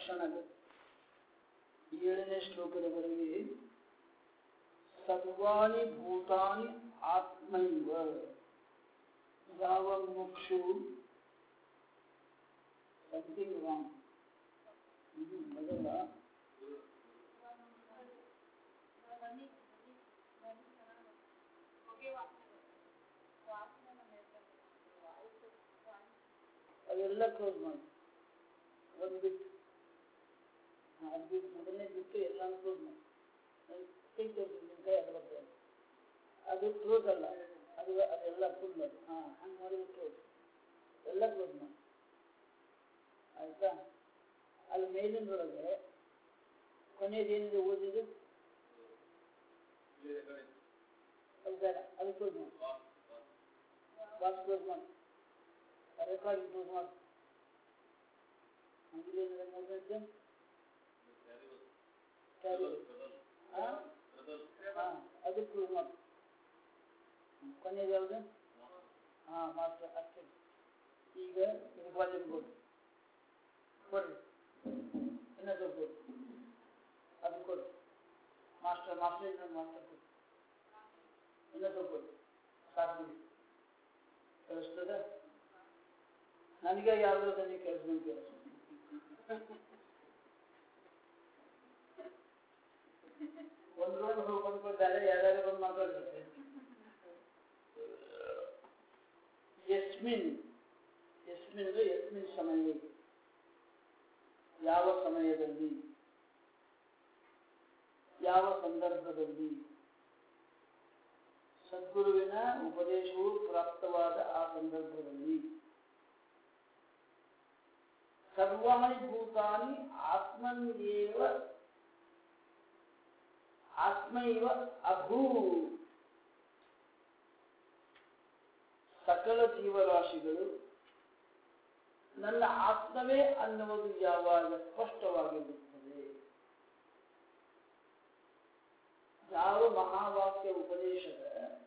ಲಕ್ಷಣಗಳು ಏಳನೇ ಶ್ಲೋಕದವರೆಗೆ ಸರ್ವಾಣಿ ಭೂತಾನಿ ಆತ್ಮೈವ ಯಾವ ಮುಕ್ಷು ಸಮಥಿಂಗ್ ರಾಂಗ್ ಇದು ಮೊದಲ ಅದೆಲ್ಲ ಕ್ಲೋಸ್ ಮಾಡಿ ಒಂದು ಬಿಟ್ಟು ಹಾ, ಅದು ಬಿಟ್ಟು ಮೊದಲನೇ ಬಿಟ್ಟು ಎಲ್ಲಾನು ಕ್ಲೋಸ್ ಮಾಡಿ ಕೈ ತೋರಿಸಿ ನಿಮ್ಮ ಕೈ ಅದು ಬರ್ತದೆ ಅದು ಕ್ಲೋಸ್ ಅಲ್ಲ ಅದು ಅದೆಲ್ಲ ಫುಲ್ ಅದು ಹಾಂ ಹಂಗೆ ಮಾಡಿದ್ರೆ ಕ್ಲೋಸ್ ಎಲ್ಲ ಕ್ಲೋಸ್ ಮಾಡಿ ಆಯ್ತಾ ಅಲ್ಲಿ ಮೇಲಿನೊಳಗೆ ಕೊನೆಯದೇನಿದೆ ಓದಿದ್ದು ಅದು ಬೇಡ ಅದು ಕ್ಲೋಸ್ ಮಾಡಿ ವಾಚ್ ಕ್ಲೋಸ್ ಮಾಡಿ ರೆಕಾರ್ಡಿಂಗ್ ಕ್ಲೋಸ್ ಮಾಡಿ ಹಂಗಿಲ್ಲ ಮೂರನೇದ್ದು ಕ್ಯಾರಿ ಹಾಂ ಹಾಂ ಅದು ಕ್ಲೋಸ್ ಮಾಡಿ ಕೊನೆಯದು ಯಾವುದು ಹಾಂ ಮಾಸ್ಟರ್ ಅಷ್ಟೇ ಈಗ ಇದು ವಾಲ್ಯೂಮ್ ಕೊಡಿ ಕೊಡಿ ಇನ್ನೊಂದು ಕೊಡಿ ಅದು ಕೊಡಿ ಮಾಸ್ಟರ್ ಮಾಸ್ಟರ್ ಇನ್ನೊಂದು ಮಾಸ್ಟರ್ ಕೊಡಿ ಇನ್ನೊಂದು ಕೊಡಿ ಸಾಕು ಬಿಡಿ ಕಳಿಸ್ತದೆ ನನಗೆ ಯಾವ್ದು ನನಗೆ ಕೇಳಿಸ್ಕೊಂಡು ಕೇಳಿಸ್ ಒಂದು ರೋಡ್ ಹೋಗಿ ಬಂದ್ಕೊಳ್ತಾರೆ ಯಾರ್ಯಾರು ಬಂದು ಮಾತಾಡ್ತಾರೆ ಯಸ್ಮಿನ್ ಯಸ್ಮಿನ್ ಅಂದ್ರೆ ಯಸ್ಮಿನ್ ಸಮಯ ಯಾವ ಸಮಯದಲ್ಲಿ ಯಾವ ಸಂದರ್ಭದಲ್ಲಿ ಸದ್ಗುರುವಿನ ಉಪದೇಶವು ಪ್ರಾಪ್ತವಾದ ಆ ಸಂದರ್ಭದಲ್ಲಿ ಸರ್ವಾಣಿ ಭೂತಾನಿ ಆತ್ಮನ್ಯೇವ ಆತ್ಮೈವ ಅಭೂ ಸಕಲ ಜೀವರಾಶಿಗಳು ನನ್ನ ಆತ್ಮವೇ ಅನ್ನುವುದು ಯಾವಾಗ ಸ್ಪಷ್ಟವಾಗಿರುತ್ತದೆ ಯಾವ ಮಹಾವಾಕ್ಯ ಉಪದೇಶದ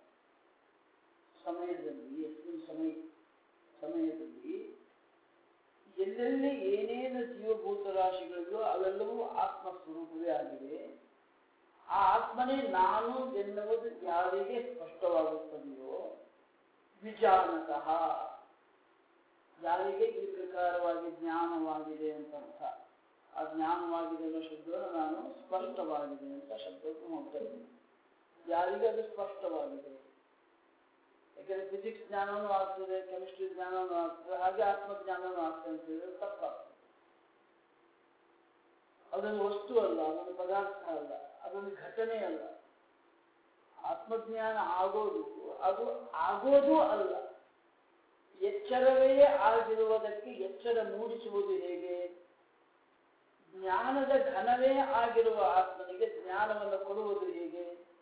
ಸಮಯದಲ್ಲಿ ಎಷ್ಟಿನ ಸಮಯ ಸಮಯದಲ್ಲಿ ಎಲ್ಲೆಲ್ಲಿ ಏನೇನು ಜೀವಭೂತ ರಾಶಿಗಳಿಗೋ ಅವೆಲ್ಲವೂ ಆತ್ಮ ಸ್ವರೂಪವೇ ಆಗಿವೆ ಆ ಆತ್ಮನೇ ನಾನು ಎನ್ನುವುದು ಯಾರಿಗೆ ಸ್ಪಷ್ಟವಾಗುತ್ತದೆಯೋ ವಿಜಾನತಃ ಯಾರಿಗೆ ಈ ಪ್ರಕಾರವಾಗಿ ಜ್ಞಾನವಾಗಿದೆ ಅಂತ ಅರ್ಥ ಆ ಜ್ಞಾನವಾಗಿದೆ ಅನ್ನೋ ಶಬ್ದವನ್ನು ನಾನು ಸ್ಪಷ್ಟವಾಗಿದೆ ಅಂತ ಶಬ್ದಕ್ಕೆ ಹೋಗ್ತೇನೆ ಯಾರಿಗೆ ಅದು ಸ್ಪಷ್ಟವಾಗಿದೆ ಯಾಕಂದ್ರೆ ಫಿಸಿಕ್ಸ್ ಜ್ಞಾನವೂ ಆಗ್ತದೆ ಕೆಮಿಸ್ಟ್ರಿ ಜ್ಞಾನವೂ ಆಗ್ತದೆ ಹಾಗೆ ಆತ್ಮಜ್ಞಾನವೂ ಆಗ್ತದೆ ಅಂತ ಹೇಳಿದ್ರೆ ತಪ್ಪಾಗ್ತದೆ ಅದೊಂದು ವಸ್ತು ಅಲ್ಲ ಅದೊಂದು ಪದಾರ್ಥ ಅಲ್ಲ ಅದೊಂದು ಘಟನೆ ಅಲ್ಲ ಆತ್ಮಜ್ಞಾನ ಆಗೋದು ಅದು ಆಗೋದು ಅಲ್ಲ ಎಚ್ಚರವೇ ಆಗಿರುವುದಕ್ಕೆ ಎಚ್ಚರ ಮೂಡಿಸುವುದು ಹೇಗೆ ಜ್ಞಾನದ ಘನವೇ ಆಗಿರುವ ಆತ್ಮನಿಗೆ ಜ್ಞಾನವನ್ನು ಕೊಡುವುದು ಹೇಗೆ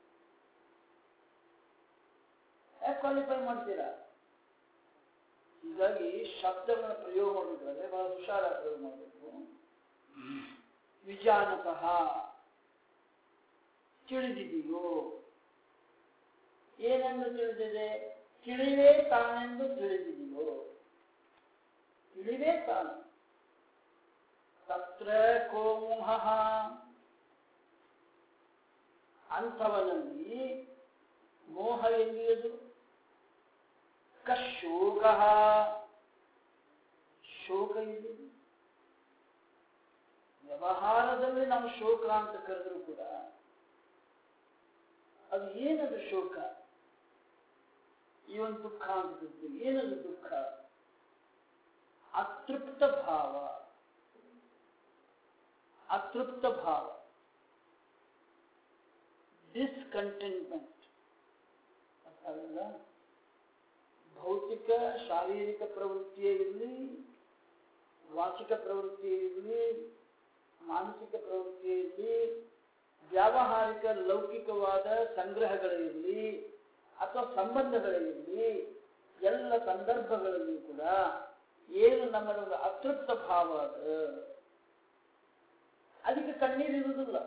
ಯಾಕೆ ಕ್ವಾಲಿಫೈ ಮಾಡ್ತೀರಾ ಹೀಗಾಗಿ ಶಬ್ದವನ್ನು ಪ್ರಯೋಗ ಮಾಡಬೇಕಾದ್ರೆ ಬಹಳ ಹುಷಾರಾಗಿ ಪ್ರಯೋಗ ಮಾಡಬೇಕು ವಿಜಾನತಃ ತಿಳಿದಿದೆಯೋ ಏನೆಂದು ತಿಳಿದಿದೆ ತಿಳಿವೇ ತಾನೆಂದು ತಿಳಿದಿದೆಯೋ ತಿಳಿವೇ ತಾನು ತತ್ರ ಕೋಮುಹ ಅಂಥವನಲ್ಲಿ ಮೋಹ ಎಲ್ಲಿಯದು ಕಶೋಕ ಶೋಕ ಇಲ್ಲಿ ವ್ಯವಹಾರದಲ್ಲಿ ನಾವು ಶೋಕ ಅಂತ ಕರೆದ್ರು ಕೂಡ ಅದು ಏನದು ಶೋಕ ಈ ಒಂದು ದುಃಖ ಅಂತ ಕರಿತೀವಿ ಏನದು ದುಃಖ ಅತೃಪ್ತ ಭಾವ ಅತೃಪ್ತ ಭಾವ ಡಿಸ್ಕಂಟೆಂಟ್ಮೆಂಟ್ ಅಲ್ಲ ಭೌತಿಕ ಶಾರೀರಿಕ ಪ್ರವೃತ್ತಿಯೇ ಇರಲಿ ವಾಚಿಕ ಪ್ರವೃತ್ತಿಯೇ ಇರಲಿ ಮಾನಸಿಕ ಪ್ರವೃತ್ತಿಯೇ ಇರಲಿ ವ್ಯಾವಹಾರಿಕ ಲೌಕಿಕವಾದ ಸಂಗ್ರಹಗಳಿರಲಿ ಅಥವಾ ಸಂಬಂಧಗಳಿರಲಿ ಎಲ್ಲ ಸಂದರ್ಭಗಳಲ್ಲಿ ಕೂಡ ಏನು ನಮ್ಮದೊಂದು ಅತೃಪ್ತ ಭಾವ ಅದ ಅದಕ್ಕೆ ಕಣ್ಣೀರಿರುವುದಿಲ್ಲ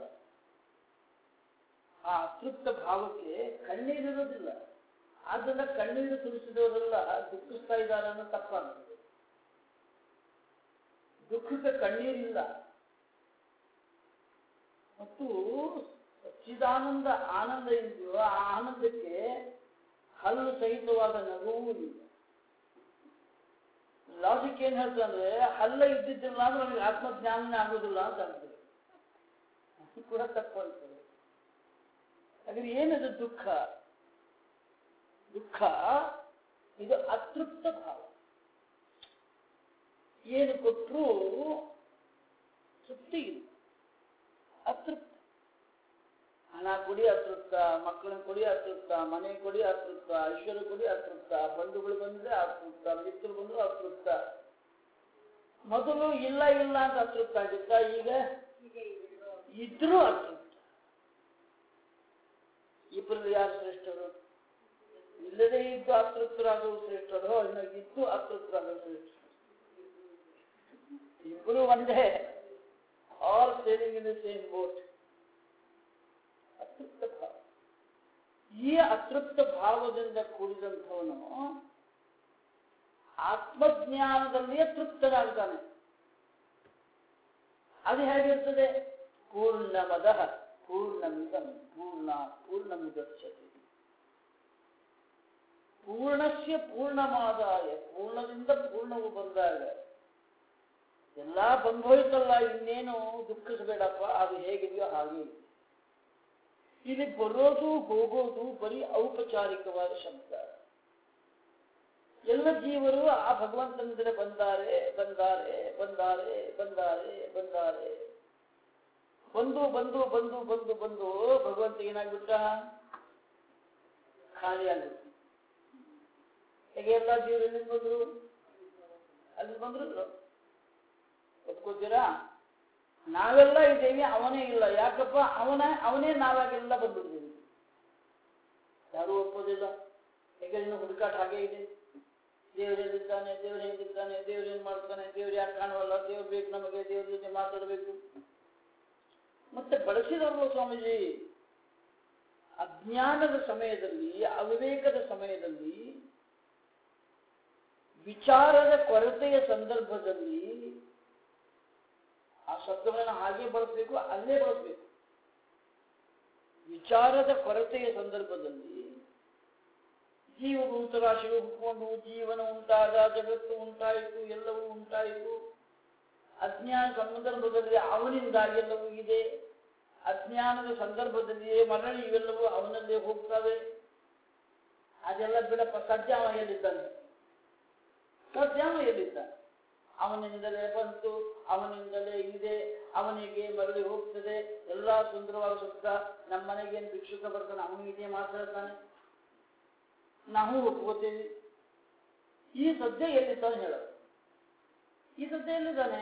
ಆ ಅತೃಪ್ತ ಭಾವಕ್ಕೆ ಕಣ್ಣೀರಿರೋದಿಲ್ಲ ಆದ್ದರಿಂದ ಕಣ್ಣೀರು ಸುರಿಸಿದವರೆಲ್ಲ ದುಃಖಿಸ್ತಾ ಇದ್ದಾರೆ ಅನ್ನೋ ತಪ್ಪಾಗ್ತದೆ ದುಃಖಕ್ಕೆ ಕಣ್ಣೀರಿಲ್ಲ ಎಷ್ಟು ಸಚ್ಚಿದಾನಂದ ಆನಂದ ಇದೆಯೋ ಆ ಆನಂದಕ್ಕೆ ಹಲ್ಲು ಸಹಿತವಾದ ನಗುವೂ ಇಲ್ಲ ಲಾಜಿಕ್ ಏನ್ ಹೇಳ್ತಂದ್ರೆ ಹಲ್ಲ ಇದ್ದಿದ್ದಿಲ್ಲ ಅಂದ್ರೆ ನಮಗೆ ಆತ್ಮಜ್ಞಾನನೇ ಆಗೋದಿಲ್ಲ ಅಂತ ಆಗ್ತದೆ ಅದು ಕೂಡ ತಪ್ಪು ಅನ್ತದೆ ಹಾಗಾದ್ರೆ ಏನದು ದುಃಖ ದುಃಖ ಇದು ಅತೃಪ್ತ ಭಾವ ಏನು ಕೊಟ್ಟರೂ ತೃಪ್ತಿ ಇಲ್ಲ ಅತೃಪ್ತ ಹಣ ಕೊಡಿ ಅತೃಪ್ತ ಮಕ್ಕಳನ್ನ ಕೊಡಿ ಅತೃಪ್ತ ಮನೆ ಕೊಡಿ ಅತೃಪ್ತ ಐಶ್ವರ್ಯ ಕೊಡಿ ಅತೃಪ್ತ ಬಂಧುಗಳು ಬಂದ್ರೆ ಅತೃಪ್ತ ಮಿತ್ರರು ಬಂದ್ರು ಅತೃಪ್ತ ಮೊದಲು ಇಲ್ಲ ಇಲ್ಲ ಅಂತ ಅತೃಪ್ತ ಆಗಿತ್ತ ಈಗ ಇದ್ರೂ ಅತೃಪ್ತ ಇಬ್ಬರಲ್ಲಿ ಯಾರು ಶ್ರೇಷ್ಠರು ಇಲ್ಲದೇ ಇದ್ದು ಅತೃಪ್ತರಾಗುವುದು ಶ್ರೇಷ್ಠರು ಇನ್ನು ಇದ್ದು ಅತೃಪ್ತರಾಗುವುದು ಶ್ರೇಷ್ಠರು ಇಬ್ಬರು ಒಂದೇ all sailing in the same boat ಅತೃಪ್ತ ಭಾವ ಈ ಅತೃಪ್ತ ಭಾವದಿಂದ ಕೂಡಿದಂಥವನು ಆತ್ಮಜ್ಞಾನದಲ್ಲಿಯೇ ತೃಪ್ತನಾಗ್ತಾನೆ ಅದು ಹೇಗಿರ್ತದೆ ಪೂರ್ಣಮದ ಪೂರ್ಣಮಿದಂ ಪೂರ್ಣ ಪೂರ್ಣಮುದಚ್ಯತೆ ಪೂರ್ಣಸ್ಯ ಪೂರ್ಣಮಾದಾಯ ಪೂರ್ಣದಿಂದ ಪೂರ್ಣವು ಬಂದಾಗ ಎಲ್ಲ ಬಂದೋಯ್ತಲ್ಲ ಇನ್ನೇನು ದುಃಖಿಸಬೇಡಪ್ಪ ಅದು ಹೇಗಿದೆಯೋ ಹಾಗೆ ಇದೆ. ಇಲ್ಲಿ ಬರೋದು ಹೋಗೋದು ಬರೀ ಔಪಚಾರಿಕವಾದ ಶಬ್ದ ಎಲ್ಲ ಜೀವರು ಆ ಭಗವಂತನಿಂದಲೇ ಬಂದಾರೆ ಬಂದಾರೆ ಬಂದಾರೆ ಬಂದಾರೆ ಬಂದಾರೆ ಬಂದು ಬಂದು ಬಂದು ಬಂದು ಬಂದು ಭಗವಂತ ಏನಾಗ್ಬಿಟ್ಟ ಖಾಲಿ ಆಗ್ಬಿಟ್ಟು ಹೇಗೆ ಎಲ್ಲ ಜೀವರು ಎಲ್ಲಿಂದ ಬಂದ್ರು ಅಲ್ಲಿ ಬಂದ್ರು ಒಪ್ಕೋತೀರಾ ನಾವೆಲ್ಲ ಇದ್ದೇವೆ ಅವನೇ ಇಲ್ಲ ಯಾಕಪ್ಪ ಅವನ ಅವನೇ ನಾವಾಗೆಲ್ಲ ಬಂದ್ಬಿಟ್ಟಿದ್ದೀವಿ ಯಾರೂ ಒಪ್ಪೋದಿಲ್ಲ ಹೇಗೆ ಇನ್ನು ಹುಡುಕಾಟ ಹಾಗೆ ಇದೆ ದೇವ್ರು ಎಲ್ಲಿದ್ದಾನೆ ದೇವ್ರು ಹೇಗಿದ್ದಾನೆ ದೇವ್ರು ಏನ್ ಮಾಡ್ತಾನೆ ದೇವ್ರು ಯಾಕೆ ಕಾಣುವಲ್ಲ ದೇವ್ರು ಬೇಕು ನಮಗೆ ದೇವ್ರ ಜೊತೆ ಮಾತಾಡಬೇಕು ಮತ್ತೆ ಬಳಸಿದವರು ಸ್ವಾಮೀಜಿ ಅಜ್ಞಾನದ ಸಮಯದಲ್ಲಿ ಅವಿವೇಕದ ಸಮಯದಲ್ಲಿ ವಿಚಾರದ ಕೊರತೆಯ ಸಂದರ್ಭದಲ್ಲಿ ಆ ಶಬ್ದಗಳನ್ನು ಹಾಗೆ ಬಳಸಬೇಕು ಅಲ್ಲೇ ಬಳಸಬೇಕು ವಿಚಾರದ ಕೊರತೆಯ ಸಂದರ್ಭದಲ್ಲಿ ಜೀವಭೂತರಾಶಿಗಳು ಹುಟ್ಕೊಂಡು ಜೀವನ ಉಂಟಾದ ಜಗತ್ತು ಉಂಟಾಯಿತು ಎಲ್ಲವೂ ಉಂಟಾಯಿತು ಅಜ್ಞಾನ ಸಂದರ್ಭದಲ್ಲಿ ಅವನಿಂದಾಗಿ ಎಲ್ಲವೂ ಇದೆ ಅಜ್ಞಾನದ ಸಂದರ್ಭದಲ್ಲಿಯೇ ಮರಳಿ ಇವೆಲ್ಲವೂ ಅವನಲ್ಲೇ ಹೋಗ್ತವೆ ಅದೆಲ್ಲ ಬಿಡಪ್ಪ ಸದ್ಯ ಅವ ಎಲ್ಲಿದ್ದಾನೆ ಸದ್ಯ ಅವ ಎಲ್ಲಿದ್ದಾನೆ ಅವನಿಂದಲೇ ಬಂತು ಅವನಿಂದಲೇ ಇದೆ ಅವನಿಗೆ ಮರಳಿ ಹೋಗ್ತದೆ ಎಲ್ಲ ಸುಂದರವಾದ ಶಬ್ದ ನಮ್ಮ ಮನೆಗೇನು ಭಿಕ್ಷುಕ ಬರ್ತಾನೆ ಅವನಿಗೆ ಮಾತಾಡ್ತಾನೆ ನಾವು ಒಪ್ಕೋತೀವಿ ಈ ಸದ್ಯ ಎಲ್ಲಿದ್ದಾನೆ ಹೇಳ ಈ ಸದ್ಯ ಎಲ್ಲಿದ್ದಾನೆ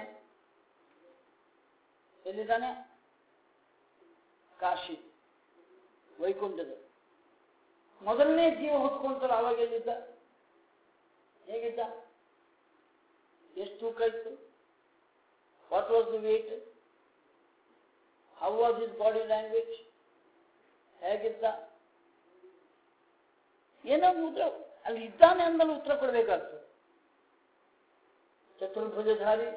ಎಲ್ಲಿದ್ದಾನೆ ಕಾಶಿ ವೈಕುಂಠದ ಮೊದಲನೇ ಜೀವ ಹೊತ್ಕೊಂತಲ್ಲ ಅವಾಗ ಎಲ್ಲಿದ್ದ ಹೇಗಿದ್ದ ಎಷ್ಟು ತೂಕ ಇತ್ತು what was the weight how was his body language ಹೇಗಿದ್ದ ಏನೋ ಉತ್ತರ ಅಲ್ಲಿ ಇದ್ದಾನೆ ಅಂದಮೇಲೆ ಉತ್ತರ ಕೊಡಬೇಕಾಗ್ತದೆ ಚತುರ್ಭುಜಧಾರಿ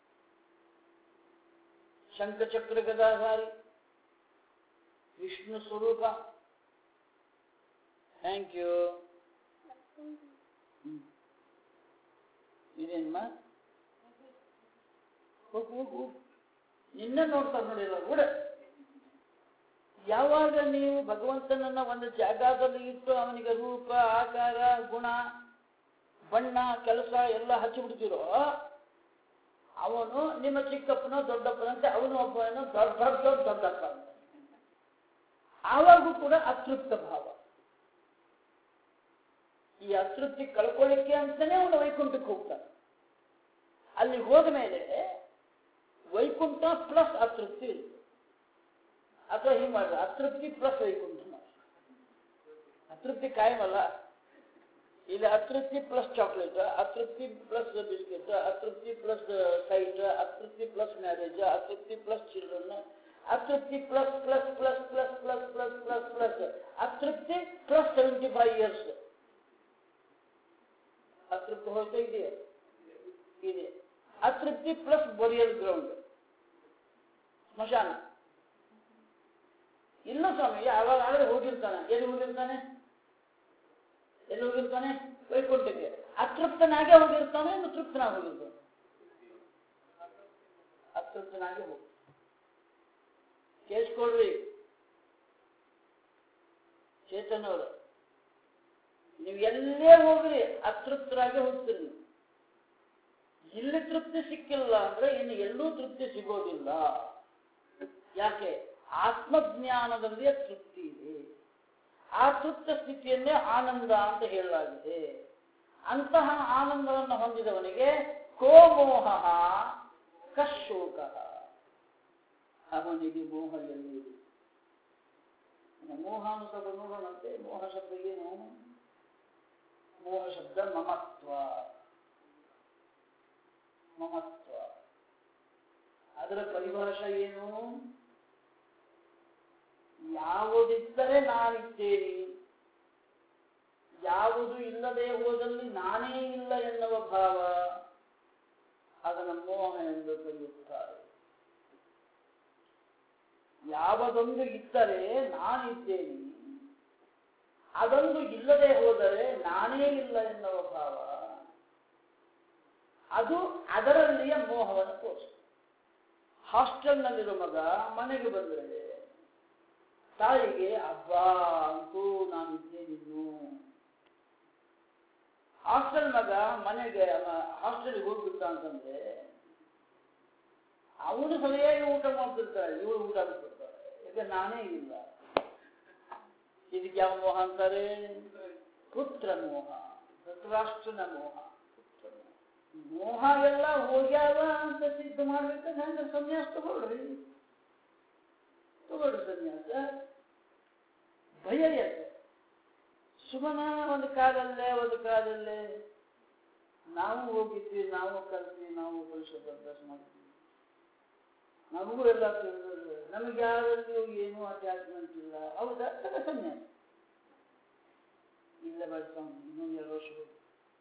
ಶಂಖಚಕ್ರ ಗದಾಧಾರಿ ವಿಷ್ಣು ಸ್ವರೂಪ ಥ್ಯಾಂಕ್ ಯು ಇದೇನ್ಮ ಹೋಗು ಹೋಗು ಹೋಗು. ನಿನ್ನ ನೋಡ್ತಾರೆ ನೋಡಿಲ್ಲ ಕೂಡ ಯಾವಾಗ ನೀವು ಭಗವಂತನನ್ನ ಒಂದು ಜಾಗದಲ್ಲಿ ಇಟ್ಟು ಅವನಿಗೆ ರೂಪ ಆಕಾರ ಗುಣ ಬಣ್ಣ ಕೆಲಸ ಎಲ್ಲ ಹಚ್ಚಿಬಿಡ್ತೀರೋ ಅವನು ನಿಮ್ಮ ಚಿಕ್ಕಪ್ಪನೋ ದೊಡ್ಡಪ್ಪನಂತೆ ಅವನು ಒಬ್ಬನೋ ದೊಡ್ಡ ದೊಡ್ಡ ದೊಡ್ಡ ದೊಡ್ಡಪ್ಪ ಅಂತ ಆವಾಗೂ ಕೂಡ ಅತೃಪ್ತ ಭಾವ ಈ ಅತೃಪ್ತಿ ಕಳ್ಕೊಳ್ಳಿಕ್ಕೆ ಅಂತಾನೆ ಅವನು ವೈಕುಂಠಕ್ಕೆ ಹೋಗ್ತಾನೆ ಅಲ್ಲಿ ಹೋದ ಮೇಲೆ ವೈಕುಂಠ ಪ್ಲಸ್ ಅತೃಪ್ತಿ ಇರುತ್ತೆ ಅಥವಾ ಹಿಂಗೆ ಮಾಡಿದ್ರೆ ಅತೃಪ್ತಿ ಪ್ಲಸ್ ವೈಕುಂಠ ಮಾಡಿ. ಅತೃಪ್ತಿ ಕಾಯಮಲ್ಲ ಇಲ್ಲಿ ಅತೃಪ್ತಿ ಪ್ಲಸ್ ಚಾಕ್ಲೇಟ್ ಅತೃಪ್ತಿ ಪ್ಲಸ್ ಬಿಸ್ಕೆಟ್ ಅತೃಪ್ತಿ ಪ್ಲಸ್ ಸೈಟ್ ಅತೃಪ್ತಿ ಪ್ಲಸ್ ಮ್ಯಾರೇಜ್ ಅತೃಪ್ತಿ ಪ್ಲಸ್ ಚಿಲ್ಡ್ರನ್ ಅತೃಪ್ತಿ plus plus plus plus plus plus plus plus ಅತೃಪ್ತಿ ಪ್ಲಸ್ ಸೆವೆಂಟಿ ಫೈವ್ ಇಯರ್ಸ್ ಅತೃಪ್ತಿ ಹೋಗ್ತಾ ಇದೆಯಾ ಇದೆ ಅತೃಪ್ತಿ ಪ್ಲಸ್ ಬೊರಿಯಲ್ ಗ್ರೌಂಡ್ ಸ್ಮಶಾನ ಇಲ್ಲ ಸ್ವಾಮಿ ಯಾವಾಗಾದ್ರೂ ಹೋಗಿರ್ತಾನೆ ಎಲ್ಲಿ ಹೋಗಿರ್ತಾನೆ ಎಲ್ಲಿ ಹೋಗಿರ್ತಾನೆ ವೈಕುಂಠಕ್ಕೆ ಅತೃಪ್ತನಾಗೆ ಹೋಗಿರ್ತಾನೆ ಇನ್ನು ತೃಪ್ತನಾಗಿ ಹೋಗಿರ್ತಾನೆ ಅತೃಪ್ತನಾಗಿ ಹೋಗಿ ಕೇಳಿಸ್ಕೊಳ್ರಿ ಚೇತನ್ ಅವರು ನೀವು ಎಲ್ಲೇ ಹೋಗ್ರಿ ಅತೃಪ್ತರಾಗಿ ಹೋಗ್ತೀರಿ ನೀವು ಇಲ್ಲಿ ತೃಪ್ತಿ ಸಿಕ್ಕಿಲ್ಲ ಅಂದ್ರೆ ಇನ್ನು ಎಲ್ಲೂ ತೃಪ್ತಿ ಸಿಗೋದಿಲ್ಲ ಯಾಕೆ ಆತ್ಮಜ್ಞಾನದಲ್ಲಿ ತೃಪ್ತಿ ಇದೆ ಆ ತೃಪ್ತ ಸ್ಥಿತಿಯನ್ನೇ ಆನಂದ ಅಂತ ಹೇಳಲಾಗಿದೆ ಅಂತಹ ಆನಂದವನ್ನು ಹೊಂದಿದವನಿಗೆ ಕೋಮೋಹ ಕಶೋಕ ಅವನಿಗೆ ಮೋಹ ಎಲ್ಲಿದೆ ಮೋಹ ಅಂತ ನೋಡೋಣಂತೆ ಮೋಹ ಶಬ್ದ ಏನು ಮೋಹ ಶಬ್ದ ಮಮತ್ವ ಮಮತ್ವ ಅದರ ಪರಿಭಾಷೆ ಏನು ಯಾವುದಿದ್ದರೆ ನಾನಿದ್ದೇನೆ ಯಾವುದು ಇಲ್ಲದೆ ಹೋದಲ್ಲಿ ನಾನೇ ಇಲ್ಲ ಎನ್ನುವ ಭಾವ ಅದನ್ನು ಮೋಹ ಎಂದು ಕರೆಯುತ್ತಾರೆ ಯಾವುದೊಂದು ಇದ್ದರೆ ನಾನಿದ್ದೇನೆ ಅದೊಂದು ಇಲ್ಲದೆ ಹೋದರೆ ನಾನೇ ಇಲ್ಲ ಎನ್ನುವ ಭಾವ ಅದು ಅದರಲ್ಲಿಯ ಮೋಹವನ್ನು ತೋರಿಸ್ತದೆ ಹಾಸ್ಟೆಲ್ನಲ್ಲಿರೋ ಮಗ ಮನೆಗೆ ಬಂದರೆ ತಾಯಿಗೆ ಅಬ್ಬಾ ಅಂತೂ ನಾನು ಇದ್ದೇನಿನ್ನು ಹಾಸ್ಟೆಲ್ ಮಗ ಮನೆಗೆ ಹಾಸ್ಟೆಲ್ಗೆ ಹೋಗ್ಬಿಟ್ಟ ಅಂತಂದ್ರೆ ಅವನು ಸರಿಯಾಗಿ ಊಟ ಮಾಡ್ತಿರ್ತಾರೆ ಇವಳು ಊಟ ಮಾಡ್ತಿರ್ತಾರೆ ಈಗ ನಾನೇ ಇಲ್ಲ ಇದಕ್ಕೆ ಯಾವ ಮೋಹ ಅಂತಾರೆ ಪುತ್ರ ಮೋಹ ಧೃತರಾಷ್ಟ್ರನ ಮೋಹ ಪುತ್ರ ಮೋಹ. ಮೋಹ ಎಲ್ಲ ಹೋಗ್ಯಾವ ಅಂತ ಸಿದ್ಧ ಮಾಡ್ಬೇಕು ನಂಗೆ ಸನ್ಯಾಸ ತಗೊಳ್ರಿ ತಗೊಳ್ರಿ ಸನ್ಯಾಸ ಭಯ ಯಾಕೆ ಸುಮ್ಮನ ಒಂದು ಕಾಲಲ್ಲೇ ಒಂದು ಕಾಲಲ್ಲೇ ನಾವು ಹೋಗಿದ್ವಿ ನಾವು ಕಲ್ತ್ವಿ ನಾವು ಪರಿಷತ್ ಅಭ್ಯಾಸ ಮಾಡ್ತೀವಿ ನಮಗೂ ಎಲ್ಲ ತಿಳಿದ್ರೆ ನಮಗೆ ಯಾರಲ್ಲಿಯೂ ಏನೂ ಅಟ್ಯಾಚ್ಮೆಂಟ್ ಇಲ್ಲ ಹೌದಾ ತಗ ಸನ್ಯಾಸ ಇಲ್ಲ ಬೇಡ ಇನ್ನೊಂದು ಎರಡು ವರ್ಷ ಹೋಗಿ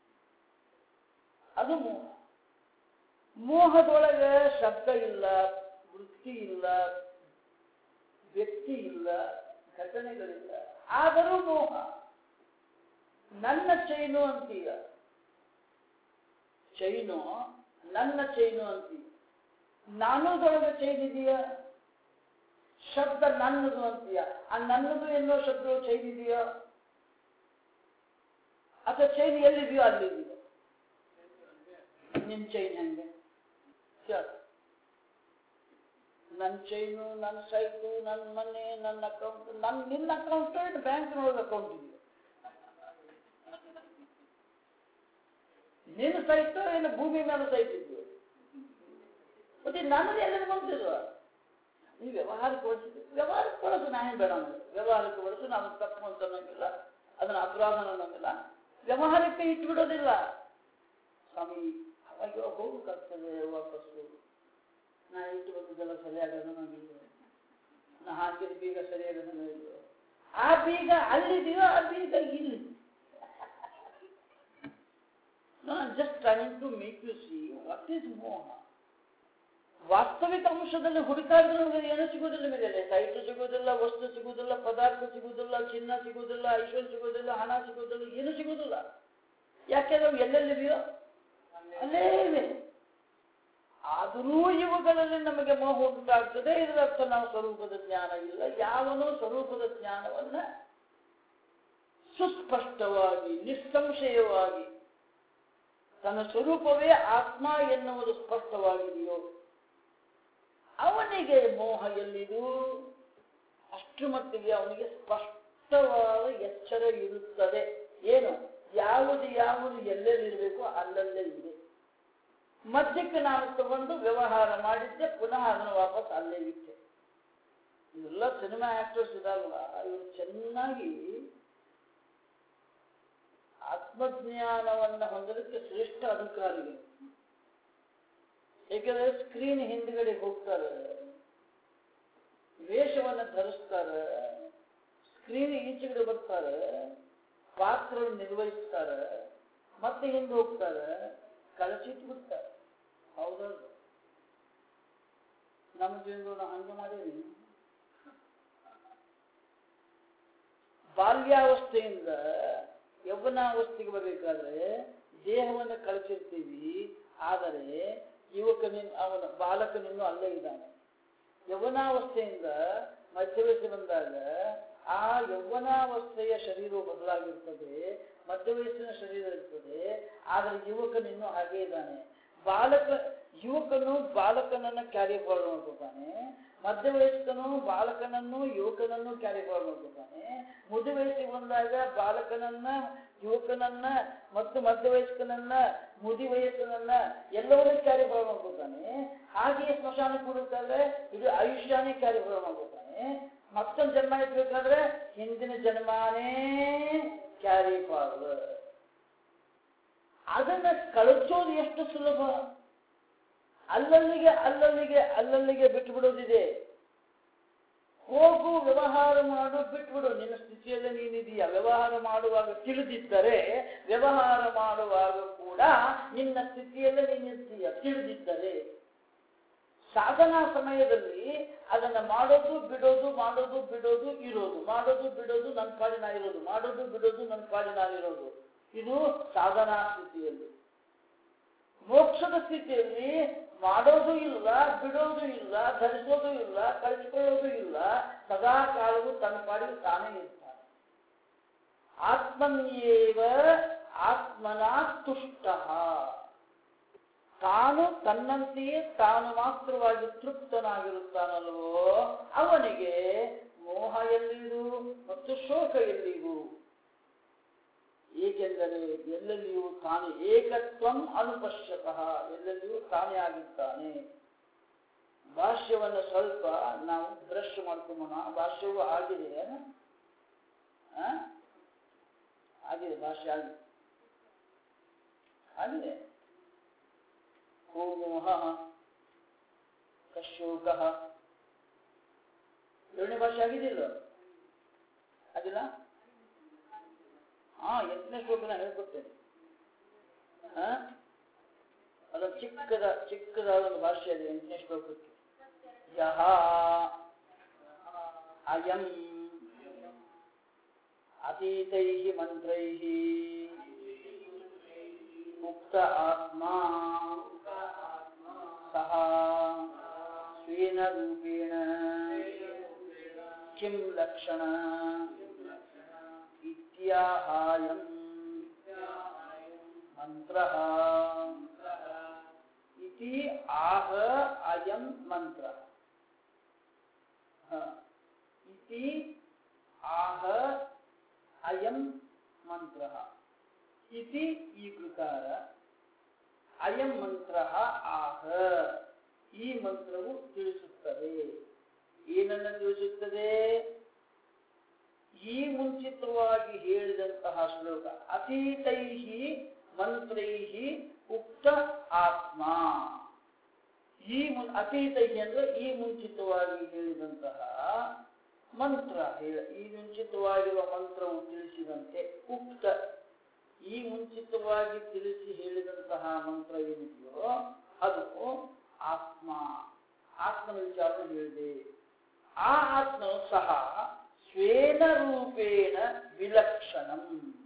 ಅದು ಮೋಹ ಮೋಹದೊಳಗೆ ಶಬ್ದ ಇಲ್ಲ ವೃತ್ತಿ ಇಲ್ಲ ವ್ಯಕ್ತಿ ಇಲ್ಲ ಘಟನೆಗಳಿಲ್ಲ ಆದರೂ ಮೋಹ ನನ್ನ ಚೈನು ಅಂತೀಯ ಚೈನು ನನ್ನ ಚೈನು ಅಂತೀಯ ನಾನೂದೊಳಗೆ ಚೈನ್ ಇದೆಯಾ ಶಬ್ದ ನನ್ನದು ಅಂತೀಯ ಆ ನನ್ನದು ಎನ್ನುವ ಶಬ್ದವು ಚೈನ್ ಇದೆಯಾ ಅಥವಾ ಚೈನ್ ಎಲ್ಲಿದೆಯೋ ಅಲ್ಲಿದೆಯೋ ನಿನ್ ಚೈನ್ ಹೆಂಗೆ ಕೇಳು. ನನ್ನ ಚೈನು ನನ್ನ ಸೈಟು ನನ್ನ ಮನೆ ನನ್ನ ಅಕೌಂಟ್ ನನ್ನ ನಿನ್ನ ಅಕೌಂಟ್ ಬ್ಯಾಂಕ್ನೊಳಗೆ ಅಕೌಂಟ್ ಇದೆಯೋ ನಿನ್ನ ಸೈಟು ಏನು ಭೂಮಿ ಮೇಲೆ ಸೈಟ್ ಇದೆಯೋ ಮತ್ತೆ ನನ್ನದು ಎಲ್ಲಿ ಬಂದಿಲ್ವ ಈ ವ್ಯವಹಾರಕ್ಕೆ ಬಳಸಿದ್ದು ವ್ಯವಹಾರಕ್ಕೆ ಬಳಸು ನಾನೇ ಬೇಡ ಅಂದ್ರೆ ವ್ಯವಹಾರಕ್ಕೆ ಬಳಸು ನಾನು ತಪ್ಪು ಅಂತ ಅನ್ನೋಂಗಿಲ್ಲ ಅದನ್ನ ಅಪರಾಧ ಅನ್ನೋಂಗಿಲ್ಲ ವ್ಯವಹಾರಕ್ಕೆ ಇಟ್ಬಿಡೋದಿಲ್ಲ ಸ್ವಾಮಿ ಅವಾಗ ಹೋಗ್ಬೇಕಾಗ್ತದೆ ವಾಪಸ್ಸು ನಾ ಇಟ್ಟು ಬಂದಿದ್ದೆಲ್ಲ ಸರಿಯಾಗದ ನನಗಿಲ್ಲ ನಾ ಹಾಕಿದ ಬೀಗ ಸರಿಯಾಗದ ಇಲ್ಲ ಆ ಬೀಗ ಅಲ್ಲಿದೆಯೋ ಆ ಬೀಗ ಇಲ್ಲಿ just trying to make you see what is ಮೋಹ ವಾಸ್ತವಿಕ ಅಂಶದಲ್ಲಿ ಹುಡುಕಾಡಿದ್ರೆ ನಮಗೆ ಏನು ಸಿಗೋದಿಲ್ಲ ಮೇಲೆ ಸೈಟ್ ಸಿಗೋದಿಲ್ಲ ವಸ್ತು ಸಿಗೋದಿಲ್ಲ ಪದಾರ್ಥ ಸಿಗೋದಿಲ್ಲ ಚಿನ್ನ ಸಿಗೋದಿಲ್ಲ ಐಶ್ವರ್ಯ ಸಿಗೋದಿಲ್ಲ ಹಣ ಸಿಗೋದಿಲ್ಲ ಏನು ಸಿಗೋದಿಲ್ಲ ಯಾಕೆಂದ್ರೆ ಅವು ಎಲ್ಲೆಲ್ಲಿವೆಯೋ ಅಲ್ಲೇ ಇವೆ ಆದರೂ ಇವುಗಳಲ್ಲಿ ನಮಗೆ ಮೋಹ ಉಂಟಾಗ್ತದೆ ಇದರರ್ಥ ನಾವು ಸ್ವರೂಪದ ಜ್ಞಾನ ಇಲ್ಲ ಯಾವನೂ ಸ್ವರೂಪದ ಜ್ಞಾನವನ್ನ ಸುಸ್ಪಷ್ಟವಾಗಿ ನಿಸ್ಸಂಶಯವಾಗಿ ತನ್ನ ಸ್ವರೂಪವೇ ಆತ್ಮ ಎನ್ನುವುದು ಸ್ಪಷ್ಟವಾಗಿದೆಯೋ ಅವನಿಗೆ ಮೋಹ ಎಲ್ಲಿದು ಅಷ್ಟು ಮಟ್ಟಿಗೆ ಅವನಿಗೆ ಸ್ಪಷ್ಟವಾದ ಎಚ್ಚರ ಇರುತ್ತದೆ ಏನು ಯಾವುದು ಯಾವುದು ಎಲ್ಲೆಲ್ಲಿರಬೇಕು ಅಲ್ಲಲ್ಲೇ ಇದೆ ಮಧ್ಯಕ್ಕೆ ನಾನು ತಗೊಂಡು ವ್ಯವಹಾರ ಮಾಡಿದ್ದೆ ಪುನಃ ಅದನ್ನು ವಾಪಸ್ ಅಲ್ಲೇ ಇಟ್ಟೆ ಇವೆಲ್ಲ ಸಿನಿಮಾ ಆಕ್ಟರ್ಸ್ ಇದಾಗಲ್ಲ ಇವರು ಚೆನ್ನಾಗಿ ಆತ್ಮಜ್ಞಾನವನ್ನು ಹೊಂದಲಿಕ್ಕೆ ಶ್ರೇಷ್ಠ ಅಧಿಕಾರಿಗಳು ಏಕೆಂದರೆ ಸ್ಕ್ರೀನ್ ಹಿಂದ್ಗಡೆ ಹೋಗ್ತಾರೆ ವೇಷವನ್ನು ಧರಿಸ್ತಾರೆ ಸ್ಕ್ರೀನ್ ಈಚೆಗಡೆ ಬರ್ತಾರೆ ಪಾತ್ರ ನಿರ್ವಹಿಸ್ತಾರೆ ಮತ್ತೆ ಹಿಂದೆ ಹೋಗ್ತಾರೆ ಕಳಚಿಟ್ಟು ಬಿಡ್ತಾರೆ ಹೌದೌದು ನಮ್ಮ ಜೀವನ ನಾವು ಹಂಗೆ ಮಾಡೀವಿ ಬಾಲ್ಯಾವಸ್ಥೆಯಿಂದ ಯೌವನಾವಸ್ಥೆಗೆ ಬರಬೇಕಾದ್ರೆ ದೇಹವನ್ನು ಕಳಿಸಿರ್ತೀವಿ ಆದರೆ ಯುವಕನಿನ್ ಅವನ ಬಾಲಕನಿನ್ನೂ ಅಲ್ಲೇ ಇದ್ದಾನೆ ಯೌವನಾವಸ್ಥೆಯಿಂದ ಮಧ್ಯವಯಸ್ಸು ಬಂದಾಗ ಆ ಯೌವನಾವಸ್ಥೆಯ ಶರೀರವು ಬದಲಾಗಿರ್ತದೆ ಮಧ್ಯವಯಸ್ಸಿನ ಶರೀರ ಇರ್ತದೆ ಆದರೆ ಯುವಕನಿನ್ನೂ ಹಾಗೆ ಇದ್ದಾನೆ ಬಾಲಕ ಯುವಕನು ಬಾಲಕನನ್ನ ಕ್ಯಾರಿ ಫಾರ್ವರ್ಡ್ ಮಾಡ್ಕೊತಾನೆ ಮಧ್ಯವಯಸ್ಕನು ಬಾಲಕನನ್ನು ಯುವಕನನ್ನು ಕ್ಯಾರಿ ಫಾರ್ವರ್ಡ್ ಮಾಡ್ಕೊತಾನೆ ಮುದು ವಯಸ್ಸಿಗೆ ಬಂದಾಗ ಬಾಲಕನನ್ನ ಯುವಕನನ್ನ ಮತ್ತು ಮಧ್ಯವಯಸ್ಕನನ್ನ ಮುದಿ ವಯಸ್ಕನನ್ನ ಎಲ್ಲವನ್ನೂ ಕ್ಯಾರಿ ಫಾರ್ವರ್ಡ್ ಮಾಡ್ಕೊತಾನೆ ಹಾಗೆಯೇ ಸ್ಮಶಾನಕ್ಕೆ ಕೊಡುತ್ತಾದ್ರೆ ಇದು ಆಯುಷ್ಯಾನೇ ಕ್ಯಾರಿ ಫಾರ್ವರ್ಡ್ ಮಾಡ್ಕೊತಾನೆ ಮತ್ತೊಂದು ಜನ್ಮ ಇರ್ಬೇಕಾದ್ರೆ ಹಿಂದಿನ ಜನ್ಮಾನೇ ಕ್ಯಾರಿ ಫಾರ್ವರ್ಡ್ ಅದನ್ನ ಕಳಿಸೋದು ಎಷ್ಟು ಸುಲಭ ಅಲ್ಲಲ್ಲಿಗೆ ಅಲ್ಲಲ್ಲಿಗೆ ಅಲ್ಲಲ್ಲಿಗೆ ಬಿಟ್ಟು ಬಿಡೋದಿದೆ ಹೋಗು ವ್ಯವಹಾರ ಮಾಡು ಬಿಟ್ಬಿಡು ನಿನ್ನ ಸ್ಥಿತಿಯಲ್ಲಿ ನೀನಿದೀಯ ವ್ಯವಹಾರ ಮಾಡುವಾಗ ತಿಳಿದಿದ್ದರೆ ವ್ಯವಹಾರ ಮಾಡುವಾಗ ಕೂಡ ನಿನ್ನ ಸ್ಥಿತಿಯಲ್ಲೇ ನೀನಿರ್ತೀಯ ತಿಳಿದಿದ್ದರೆ ಸಾಧನಾ ಸಮಯದಲ್ಲಿ ಅದನ್ನ ಮಾಡೋದು ಬಿಡೋದು ಮಾಡೋದು ಬಿಡೋದು ಇರೋದು ಮಾಡೋದು ಬಿಡೋದು ನನ್ನ ಪಾಡಿನ ಇರೋದು ಮಾಡೋದು ಬಿಡೋದು ನನ್ನ ಪಾಡಿನ ಇರೋದು ಇದು ಸಾಧನಾ ಸ್ಥಿತಿಯಲ್ಲಿ ಮೋಕ್ಷದ ಸ್ಥಿತಿಯಲ್ಲಿ ಮಾಡೋದು ಇಲ್ಲ ಬಿಡೋದು ಇಲ್ಲ ಧರಿಸೋದು ಇಲ್ಲ ಕಳಿಸಿಕೊಳ್ಳೋದು ಇಲ್ಲ ಸದಾ ಕಾಲವು ತನ್ನ ಪಾಡಿಗೆ ತಾನೇ ಇರ್ತಾನೆ ಆತ್ಮನ್ಯೇವ ಆತ್ಮನ ತುಷ್ಟ ತಾನು ತನ್ನಂತೆಯೇ ತಾನು ಮಾತ್ರವಾಗಿ ತೃಪ್ತನಾಗಿರುತ್ತಾನಲ್ವೋ ಅವನಿಗೆ ಮೋಹ ಎಲ್ಲಿದು ಮತ್ತು ಶೋಕ ಎಲ್ಲಿದು ಏಕೆಂದರೆ ಎಲ್ಲೆಲ್ಲಿಯೂ ತಾನು ಏಕತ್ವಂ ಅನುಪಶ್ಯತಃ ಎಲ್ಲೆಲ್ಲಿಯೂ ತಾನೇ ಆಗಿದ್ದಾನೆ ಭಾಷ್ಯವನ್ನು ಸ್ವಲ್ಪ ನಾವು ಬ್ರಷ್ ಮಾಡ್ಕೊಂಬೋಣ ಭಾಷ್ಯವು ಆಗಿದೆ ಆ? ಆಗಿದೆ ಭಾಷ್ಯ ಆಗಿದೆ ಆಗಿದೆ ಕೋ ಮೋಹ ಕಶೋಕ ಏಳನೇ ಭಾಷೆ ಆಗಿದೆಯಲ್ಲ ಅದಿಲ್ಲ ಹಾ ಎಂಟನೇ ಶ್ಲೋಕನ ಹೇಳ್ಕೊಡ್ತೇನೆ ಹಾ ಅದೊಂದು ಚಿಕ್ಕದ ಚಿಕ್ಕದಾದ ಒಂದು ಭಾಷೆ ಇದೆ ಎಂಟನೇ ಶ್ಲೋಕಕ್ಕೆ ಯಹ ಅಯಂ ಅತೀತೈ ಮಂತ್ರೈ ಮುಕ್ತ ಆತ್ಮ ಸಹ ಸ್ವೇನ ರೂಪೇಣ ಕಿಂ ಲಕ್ಷಣ ಇತ್ಯಾಹಾಯಂ ಮಂತ್ರಃ ಇತಿ ಆಹ ಅಯಂ ಮಂತ್ರ ಹ. ಇತಿ ಆಹ ಅಯಂ ಮಂತ್ರ ಇತಿ ಈ ಪ್ರಕಾರ ಅಯಂ ಮಂತ್ರ ಆಹ ಈ ಮಂತ್ರವು ತಿಳಿಸುತ್ತದೆ ಏನನ್ನು ತಿಳಿಸುತ್ತದೆ ಈ ಮುಂಚಿತವಾಗಿ ಹೇಳಿದಂತಹ ಶ್ಲೋಕ ಅತೀತೈ ಮಂತ್ರೈ ಉಕ್ತ ಆತ್ಮ ಈ ಮುನ್ ಅತೀತೈ ಅಂದ್ರೆ ಈ ಮುಂಚಿತವಾಗಿ ಹೇಳಿದಂತಹ ಮಂತ್ರ ಹೇಳ ಈ ಮುಂಚಿತವಾಗಿರುವ ಮಂತ್ರವು ತಿಳಿಸಿದಂತೆ ಉಕ್ತ ಈ ಮುಂಚಿತವಾಗಿ ತಿಳಿಸಿ ಹೇಳಿದಂತಹ ಮಂತ್ರ ಏನಿದೆಯೋ ಅದು ಆತ್ಮ ಆತ್ಮನ ವಿಚಾರ ಹೇಳಿದೆ ಆ ಆತ್ಮನು ಸಹ ಸ್ವೇನ ರೂಪೇಣ ವಿಲಕ್ಷಣಂ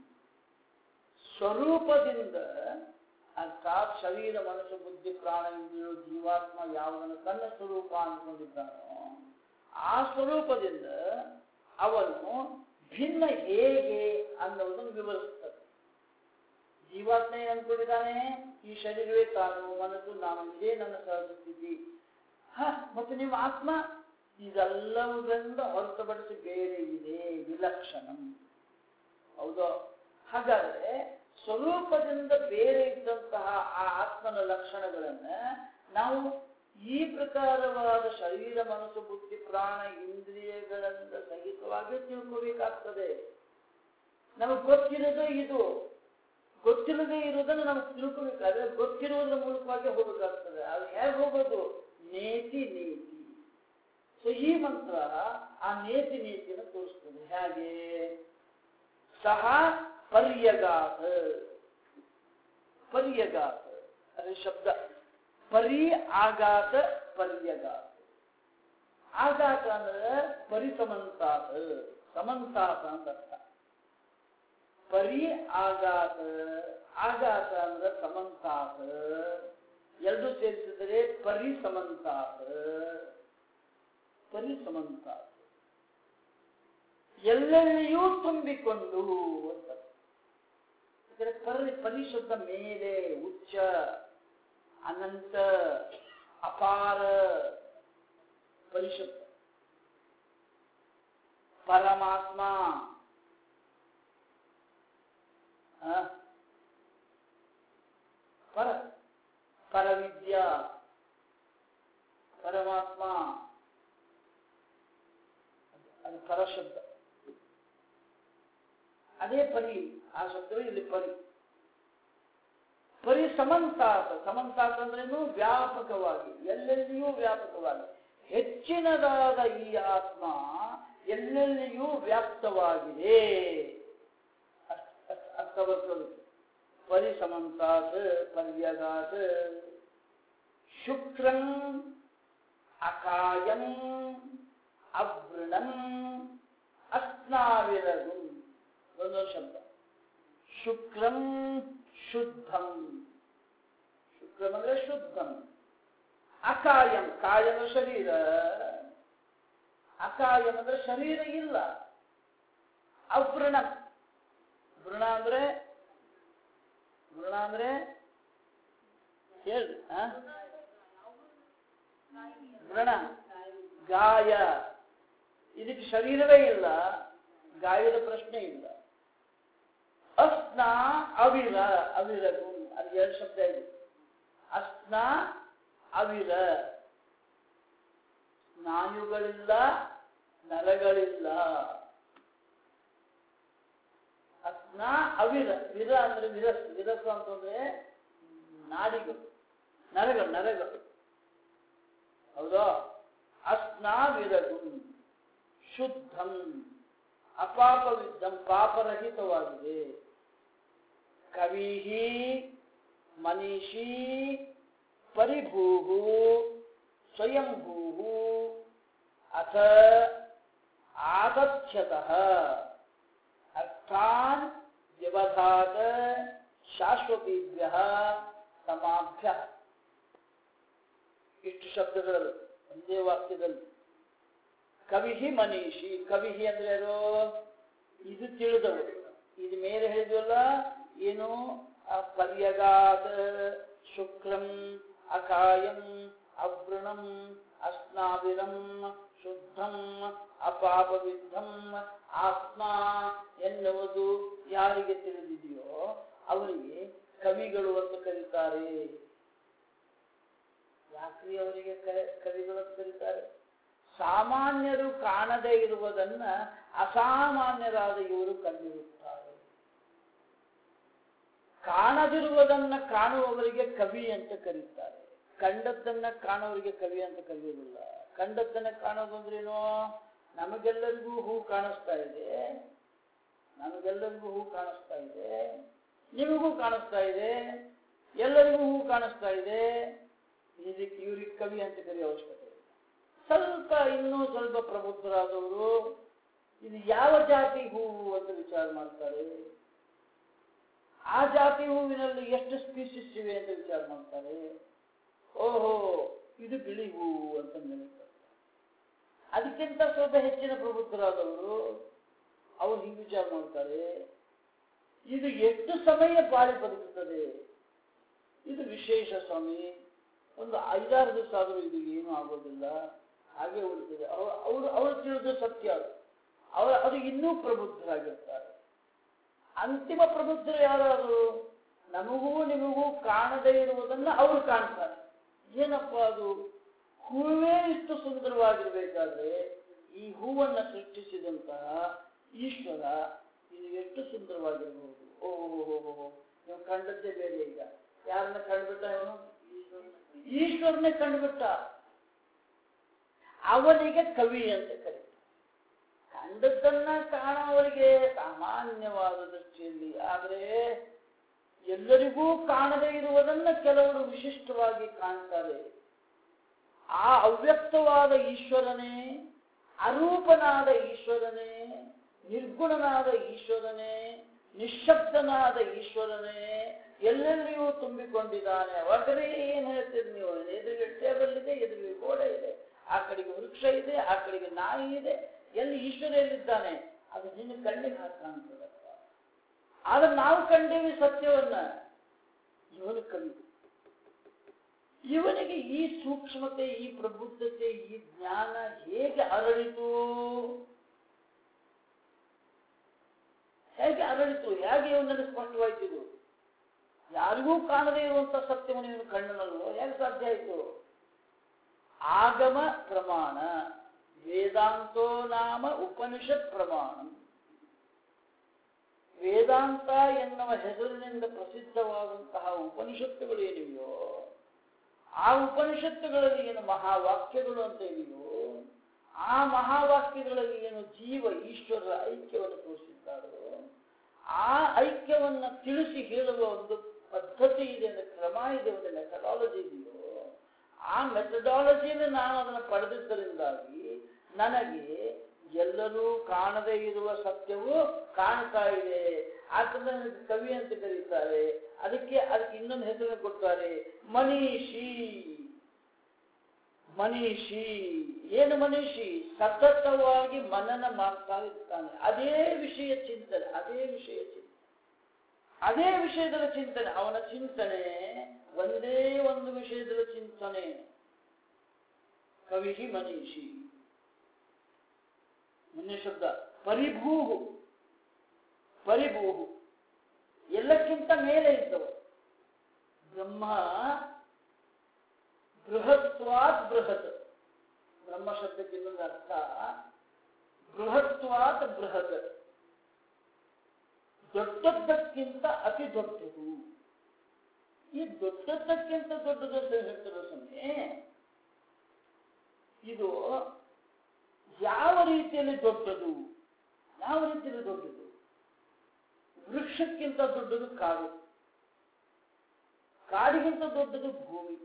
ಸ್ವರೂಪದಿಂದ ಅರ್ಥಾತ್ ಶರೀರ ಮನಸ್ಸು ಬುದ್ಧಿ ಪ್ರಾಣ ಇಂದ್ರಿಯೋ ಜೀವಾತ್ಮ ಯಾವುದನ್ನು ತನ್ನ ಸ್ವರೂಪ ಅಂದ್ಕೊಂಡಿದ್ದಾನೋ ಆ ಸ್ವರೂಪದಿಂದ ಅವನು ಭಿನ್ನ ಹೇಗೆ ಅನ್ನೋದನ್ನು ವಿವರಿಸ್ತದೆ ಜೀವಾತ್ಮ ಏನ್ ಅಂದ್ಕೊಂಡಿದ್ದಾನೆ ಈ ಶರೀರವೇ ತಾನು ಮನಸ್ಸು ನಾನು ಇದೇ ನನ್ನ ಸಹಜ ಸ್ಥಿತಿ ಹ ಮತ್ತು ನಿಮ್ಮ ಆತ್ಮ ಇದೆಲ್ಲವುದರಿಂದ ಹೊರತುಪಡಿಸಿ ಬೇರೆ ಇದೆ ವಿಲಕ್ಷಣಂ ಹೌದು ಹಾಗಾದ್ರೆ ಸ್ವರೂಪದಿಂದ ಬೇರೆ ಇದ್ದಂತಹ ಆ ಆತ್ಮನ ಲಕ್ಷಣಗಳನ್ನ ನಾವು ಈ ಪ್ರಕಾರವಾದ ಶರೀರ ಮನಸ್ಸು ಬುದ್ಧಿ ಪ್ರಾಣ ಇಂದ್ರಿಯಗಳಿಂದ ಸಹಿತವಾಗಿ ತಿಳ್ಕೋಬೇಕಾಗ್ತದೆ ನಮಗೆ ಗೊತ್ತಿರೋದು ಇದು ಗೊತ್ತಿಲ್ಲದೆ ಇರೋದನ್ನು ನಾವು ತಿಳ್ಕೋಬೇಕಾದ್ರೆ ಗೊತ್ತಿರುವುದರ ಮೂಲಕವಾಗಿ ಹೋಗಬೇಕಾಗ್ತದೆ ಅದು ಹೇಗೆ ಹೋಗೋದು ನೇತಿ ನೇತಿ ಸೊ ಈ ಮಂತ್ರ ಆ ನೇತಿ ನೇತಿಯನ್ನು ತೋರಿಸ್ತದೆ ಹೇಗೆ ಸಹ ಪರ್ಯಗಾತ ಪರ್ಯಗಾತ ಅದು ಶಬ್ದ ಪರಿ ಆಘಾತ ಪರ್ಯಗಾತ ಆಘಾತ ಅಂದ್ರೆ ಪರಿಸಮಂತಾತ ಸಮಂತಾತ ಅಂತ ಅರ್ಥ ಪರಿ ಆಘಾತ ಆಘಾತ ಅಂದ್ರೆ ಸಮಂತಾತ ಎರಡು ಸೇರಿಸಿದರೆ ಪರಿ ಸಮಂತಾತ ಪರಿ ಸಮಂತಾತ ಎಲ್ಲೆಲ್ಲಿಯೂ ತುಂಬಿಕೊಂಡು ಅಂತ ಇದರ ಪರಿ ಪರಿಶುದ್ಧ ಮೇಲೆ ಉಚ್ಚ ಅನಂತ ಅಪಾರ ಪರಿಶುದ್ಧ ಪರಮಾತ್ಮ ಆ? ಪರ ಪರವಿದ್ಯಾ ಪರಮಾತ್ಮ ಅದು ಪರಶಬ್ದ ಅದೇ ಪರಿ ಆ ಶಬ್ದವೇ ಇಲ್ಲಿ ಪರಿ ಪರಿ ಸಮಂತಾತ ಸಮಂತಾತ ಅಂದ್ರೇನು ವ್ಯಾಪಕವಾಗಿ ಎಲ್ಲೆಲ್ಲಿಯೂ ವ್ಯಾಪಕವಾಗಿ ಹೆಚ್ಚಿನದಾದ ಈ ಆತ್ಮ ಎಲ್ಲೆಲ್ಲಿಯೂ ವ್ಯಾಪ್ತವಾಗಿದೆ ಅಷ್ಟ್- ಅಷ್ಟ್- ಅರ್ಥ ಬರ್ತದೆ ಪರಿ ಸಮಂತಾತ್ ಪರ್ಯಗಾತ್ ಶುಕ್ರಂ ಅಕಾಯಂ ಅವೃಣಂ ಅಸ್ನಾವಿರಗು ಒಂದೊಂದು ಶಬ್ದ ಶುಕ್ರಂ ಶುದ್ಧಂ ಶುಕ್ರಂ ಅಂದ್ರೆ ಶುದ್ಧಂ ಅಕಾಯಂ ಕಾಯ ಅಂದ್ರೆ ಶರೀರ ಅಕಾಯಂ ಅಂದ್ರೆ ಶರೀರ ಇಲ್ಲ ಅವೃಣ ವೃಣ ಅಂದ್ರೆ ವೃಣ ಅಂದ್ರೆ ಹೇಳ್ರಿ ಆ? ವ್ರಣ ಗಾಯ ಇದಕ್ಕೆ ಶರೀರವೇ ಇಲ್ಲ ಗಾಯದ ಪ್ರಶ್ನೆ ಇಲ್ಲ ಅಸ್ನ ಅವಿರ ಅವಿರಗು ಅದು ಎರಡು ಶಬ್ದ ಇದೆ ಅಸ್ನ ಅವಿರ ಸ್ನಾಯುಗಳಿಲ್ಲ ನರಗಳಿಲ್ಲ ಅಸ್ನ ಅವಿರ ವಿರ ಅಂದ್ರೆ ವಿರಸ್ ವಿರಸ್ ಅಂತಂದ್ರೆ ನಾಡಿಗಳು ನರಗಳು ನರಗಳು ಹೌದಾ ಅಸ್ನಾವಿರಗು ಶುದ್ಧಂ ಅಪಾಪವಿದ್ದಂ ಪಾಪರಹಿತವಾಗಿದೆ ಕವಿಹಿ ಮನೀಷಿ ಪರಿಭೂ ಸ್ವಯಂಭೂ ಅಥ ಆತಥ್ಯತಃ ಅರ್ಥಾನ್ ವ್ಯವಧಾತ ಶಾಶ್ವತೀಭ್ಯ ಸಮಾಭ್ಯ ಇಷ್ಟು ಶಬ್ದಗಳು ಒಂದೇ ವಾಕ್ಯದಲ್ಲಿ ಕವಿಹಿ ಮನೀಷಿ ಕವಿಹಿ ಅಂದ್ರೆ ಯಾರು ಇದು ತಿಳಿದವರು ಇದು ಮೇಲೆ ಹೇಳಿದ್ವಲ್ಲ ಏನು ಆ ಪರ್ಯಗಾತ ಶುಕ್ರಂ ಅಕಾಯಂ ಅವೃಣಂ ಅಸ್ನಾವಿರಂ ಶುದ್ಧಂ ಅಪಾಪವಿದ್ಧಂ ಆತ್ಮ ಎನ್ನುವುದು ಯಾರಿಗೆ ತಿಳಿದಿದೆಯೋ ಅವರಿಗೆ ಕವಿಗಳು ಅಂತ ಕರೀತಾರೆ ಯಾಕ್ರಿ ಅವರಿಗೆ ಕ- ಕವಿಗಳು ಅಂತ ಕರೀತಾರೆ ಸಾಮಾನ್ಯರು ಕಾಣದೇ ಇರುವುದನ್ನ ಅಸಾಮಾನ್ಯರಾದ ಇವರು ಕಂಡಿರುತ್ತಾರೆ ಕಾಣದಿರುವುದನ್ನ ಕಾಣುವವರಿಗೆ ಕವಿ ಅಂತ ಕರೀತಾರೆ ಕಂಡದ್ದನ್ನ ಕಾಣುವವರಿಗೆ ಕವಿ ಅಂತ ಕರೆಯುವುದಿಲ್ಲ ಕಂಡದ್ದನ್ನ ಕಾಣೋದು ಅಂದ್ರೇನು ನಮಗೆಲ್ಲರಿಗೂ ಹೂ ಕಾಣಿಸ್ತಾ ಇದೆ ನಮಗೆಲ್ಲರಿಗೂ ಹೂ ಕಾಣಿಸ್ತಾ ಇದೆ ನಿಮಗೂ ಕಾಣಿಸ್ತಾ ಇದೆ ಎಲ್ಲರಿಗೂ ಹೂ ಕಾಣಿಸ್ತಾ ಇದೆ ಇದಕ್ಕೆ ಇವ್ರಿಗೆ ಕವಿ ಅಂತ ಕರೆಯೋ ಅವಶ್ಯಕತೆ ಇಲ್ಲ ಸ್ವಲ್ಪ ಇನ್ನೂ ಸ್ವಲ್ಪ ಪ್ರಬುದ್ಧರಾದವರು ಇದು ಯಾವ ಜಾತಿ ಹೂವು ಅಂತ ವಿಚಾರ ಮಾಡ್ತಾರೆ ಆ ಜಾತಿ ಹೂವಿನಲ್ಲಿ ಎಷ್ಟು ಸ್ಪೀಸಿಸ್ ಇವೆ ಅಂತ ವಿಚಾರ ಮಾಡ್ತಾರೆ ಓಹೋ ಇದು ಬಿಳಿ ಹೂವು ಅಂತ ನೆನಪಿರ್ತಾರೆ ಅದಕ್ಕಿಂತ ಸ್ವಲ್ಪ ಹೆಚ್ಚಿನ ಪ್ರಬುದ್ಧರಾದವರು ಅವ್ರು ಹಿಂಗೆ ವಿಚಾರ ಮಾಡ್ತಾರೆ ಇದು ಎಷ್ಟು ಸಮಯ ಬಾಳಿ ಬದುಕುತ್ತದೆ ಇದು ವಿಶೇಷ ಸ್ವಾಮಿ ಒಂದು ಐದಾರು ದಿವಸ ಆದರೂ ಇದು ಏನೂ ಆಗೋದಿಲ್ಲ ಹಾಗೆ ಉಳಿತದೆ ಅವರು ಅವರು ಅವರು ತಿಳಿದು ಸತ್ಯ ಅದು ಅವರ ಅದು ಇನ್ನೂ ಪ್ರಬುದ್ಧರಾಗಿರ್ತಾರೆ ಅಂತಿಮ ಪ್ರಬುದ್ಧರು ಯಾರಾದ್ರು ನಮಗೂ ನಿಮಗೂ ಕಾಣದೇ ಇರುವುದನ್ನ ಅವರು ಕಾಣ್ತಾರೆ ಏನಪ್ಪ ಅದು ಹೂವೇ ಇಷ್ಟು ಸುಂದರವಾಗಿರ್ಬೇಕಾದ್ರೆ ಈ ಹೂವನ್ನ ಸೃಷ್ಟಿಸಿದಂತಹ ಈಶ್ವರ ಇದು ಎಷ್ಟು ಸುಂದರವಾಗಿರಬಹುದು ಓಹೋ ನೀವು ಕಂಡದ್ದೇ ಬೇರೆ ಈಗ ಯಾರನ್ನ ಕಂಡುಬಿಟ್ಟ ಇವನು ಈಶ್ವರನೇ ಕಂಡುಬಿಟ್ಟ ಅವನಿಗೆ ಕವಿ ಅಂತ ಕರೀತಾರೆ ಕಂಡದ್ದನ್ನ ಕಾಣುವವರಿಗೆ ಸಾಮಾನ್ಯವಾದ ದೃಷ್ಟಿಯಲ್ಲಿ ಆದರೆ ಎಲ್ಲರಿಗೂ ಕಾಣದೇ ಇರುವುದನ್ನ ಕೆಲವರು ವಿಶಿಷ್ಟವಾಗಿ ಕಾಣ್ತಾರೆ ಆ ಅವ್ಯಕ್ತವಾದ ಈಶ್ವರನೇ ಅರೂಪನಾದ ಈಶ್ವರನೇ ನಿರ್ಗುಣನಾದ ಈಶ್ವರನೇ ನಿಶ್ಶಬ್ದನಾದ ಈಶ್ವರನೇ ಎಲ್ಲೆಲ್ಲಿಯೂ ತುಂಬಿಕೊಂಡಿದ್ದಾನೆ ಹೊರಗಡೆ ಏನ್ ಹೇಳ್ತೀರಿ ನೀವು ಎದುರಿಗೆ ಟೇಬಲ್ ಇದೆ ಎದುರಿಗೆ ಗೋಡೆ ಇದೆ ಆ ಕಡೆಗೆ ವೃಕ್ಷ ಇದೆ ಆ ಕಡೆಗೆ ನಾಯಿ ಇದೆ ಎಲ್ಲಿ ಈಶ್ವರ ಎಲ್ಲಿದ್ದಾನೆ ಅದು ನಿನ್ನ ಕಣ್ಣಿಗೆ ಹಾಕಿ ಕಾಣ್ತದಪ್ಪ ಆದ್ರೆ ನಾವು ಕಂಡೇವಿ ಸತ್ಯವನ್ನ ಇವನು ಕಂಡು ಇವನಿಗೆ ಈ ಸೂಕ್ಷ್ಮತೆ ಈ ಪ್ರಬುದ್ಧತೆ ಈ ಜ್ಞಾನ ಹೇಗೆ ಅರಳಿತು ಹೇಗೆ ಅರಳಿತು ಹೇಗೆ ಇವನಲ್ಲಿ ಸ್ಪಷ್ಟವಾಯ್ತಿದು ಯಾರಿಗೂ ಕಾಣದೇ ಇರುವಂತ ಸತ್ಯವನ್ನು ಇವನು ಕಣ್ಣನಲ್ವೋ ಹೇಗೆ ಸಾಧ್ಯ ಆಯಿತು ಆಗಮ ಪ್ರಮಾಣ ವೇದಾಂತೋ ನಾಮ ಉಪನಿಷತ್ ಪ್ರಮಾಣ ವೇದಾಂತ ಎನ್ನುವ ಹೆಸರಿನಿಂದ ಪ್ರಸಿದ್ಧವಾದಂತಹ ಉಪನಿಷತ್ತುಗಳು ಏನಿವೆಯೋ ಆ ಉಪನಿಷತ್ತುಗಳಲ್ಲಿ ಏನು ಮಹಾವಾಕ್ಯಗಳು ಅಂತ ಇದೆಯೋ ಆ ಮಹಾವಾಕ್ಯಗಳಲ್ಲಿ ಏನು ಜೀವ ಈಶ್ವರರ ಐಕ್ಯವನ್ನು ತೋರಿಸಿದ್ದಾರೋ ಆ ಐಕ್ಯವನ್ನ ತಿಳಿಸಿ ಹೇಳುವ ಒಂದು ಪದ್ಧತಿ ಇದೆ ಒಂದು ಕ್ರಮ ಇದೆ ಒಂದು ಮೆಥಡಾಲಜಿ ಇದೆಯೋ ಆ ಮೆಥಡಾಲಜಿಯನ್ನು ನಾನು ಅದನ್ನು ಪಡೆದಿದ್ದರಿಂದಾಗಿ ನನಗೆ ಎಲ್ಲರೂ ಕಾಣದೇ ಇರುವ ಸತ್ಯವು ಕಾಣ್ತಾ ಇದೆ ಆದ್ದರಿಂದ ನನಗೆ ಕವಿ ಅಂತ ಕರೀತಾರೆ ಅದಕ್ಕೆ ಅದಕ್ಕೆ ಇನ್ನೊಂದು ಹೆಸರನ್ನು ಕೊಡ್ತಾರೆ ಮನೀಷಿ ಮನೀಷಿ ಏನು ಮನೀಷಿ ಸತತವಾಗಿ ಮನನ ಮಾಡ್ತಾ ಇರ್ತಾನೆ ಅದೇ ವಿಷಯ ಚಿಂತನೆ ಅದೇ ವಿಷಯ ಚಿಂತನೆ ಅದೇ ವಿಷಯದ ಚಿಂತನೆ ಅವನ ಚಿಂತನೆ ಒಂದೇ ಒಂದು ವಿಷಯದ ಚಿಂತನೆ ಕವಿಹಿ ಮನೀಷಿ ಮೊನ್ನೆ ಶಬ್ದ ಪರಿಭೂಹು ಪರಿಭೂಹು ಎಲ್ಲಕ್ಕಿಂತ ಮೇಲೆ ಇದ್ದವ ಬ್ರಹ್ಮ ಬೃಹತ್ವಾತ್ ಬೃಹತ್ ಬ್ರಹ್ಮ ಶಬ್ದಕ್ಕೆ ಇನ್ನೊಂದು ಅರ್ಥ ಬೃಹತ್ವಾತ್ ಬೃಹತ್ ದೊಡ್ಡದ್ದಕ್ಕಿಂತ ಅತಿ ದೊಡ್ಡದು ಈ ದೊಡ್ಡದ್ದಕ್ಕಿಂತ ದೊಡ್ಡದು ಅಂತ ಹೇಳ್ತಿರೋ ಸಮಯ ಇದು ಯಾವ ರೀತಿಯಲ್ಲಿ ದೊಡ್ಡದು ಯಾವ ರೀತಿಯಲ್ಲಿ ದೊಡ್ಡದು ವೃಕ್ಷಕ್ಕಿಂತ ದೊಡ್ಡದು ಕಾಡು ಕಾಡಿಗಿಂತ ದೊಡ್ಡದು ಭೂಮಿ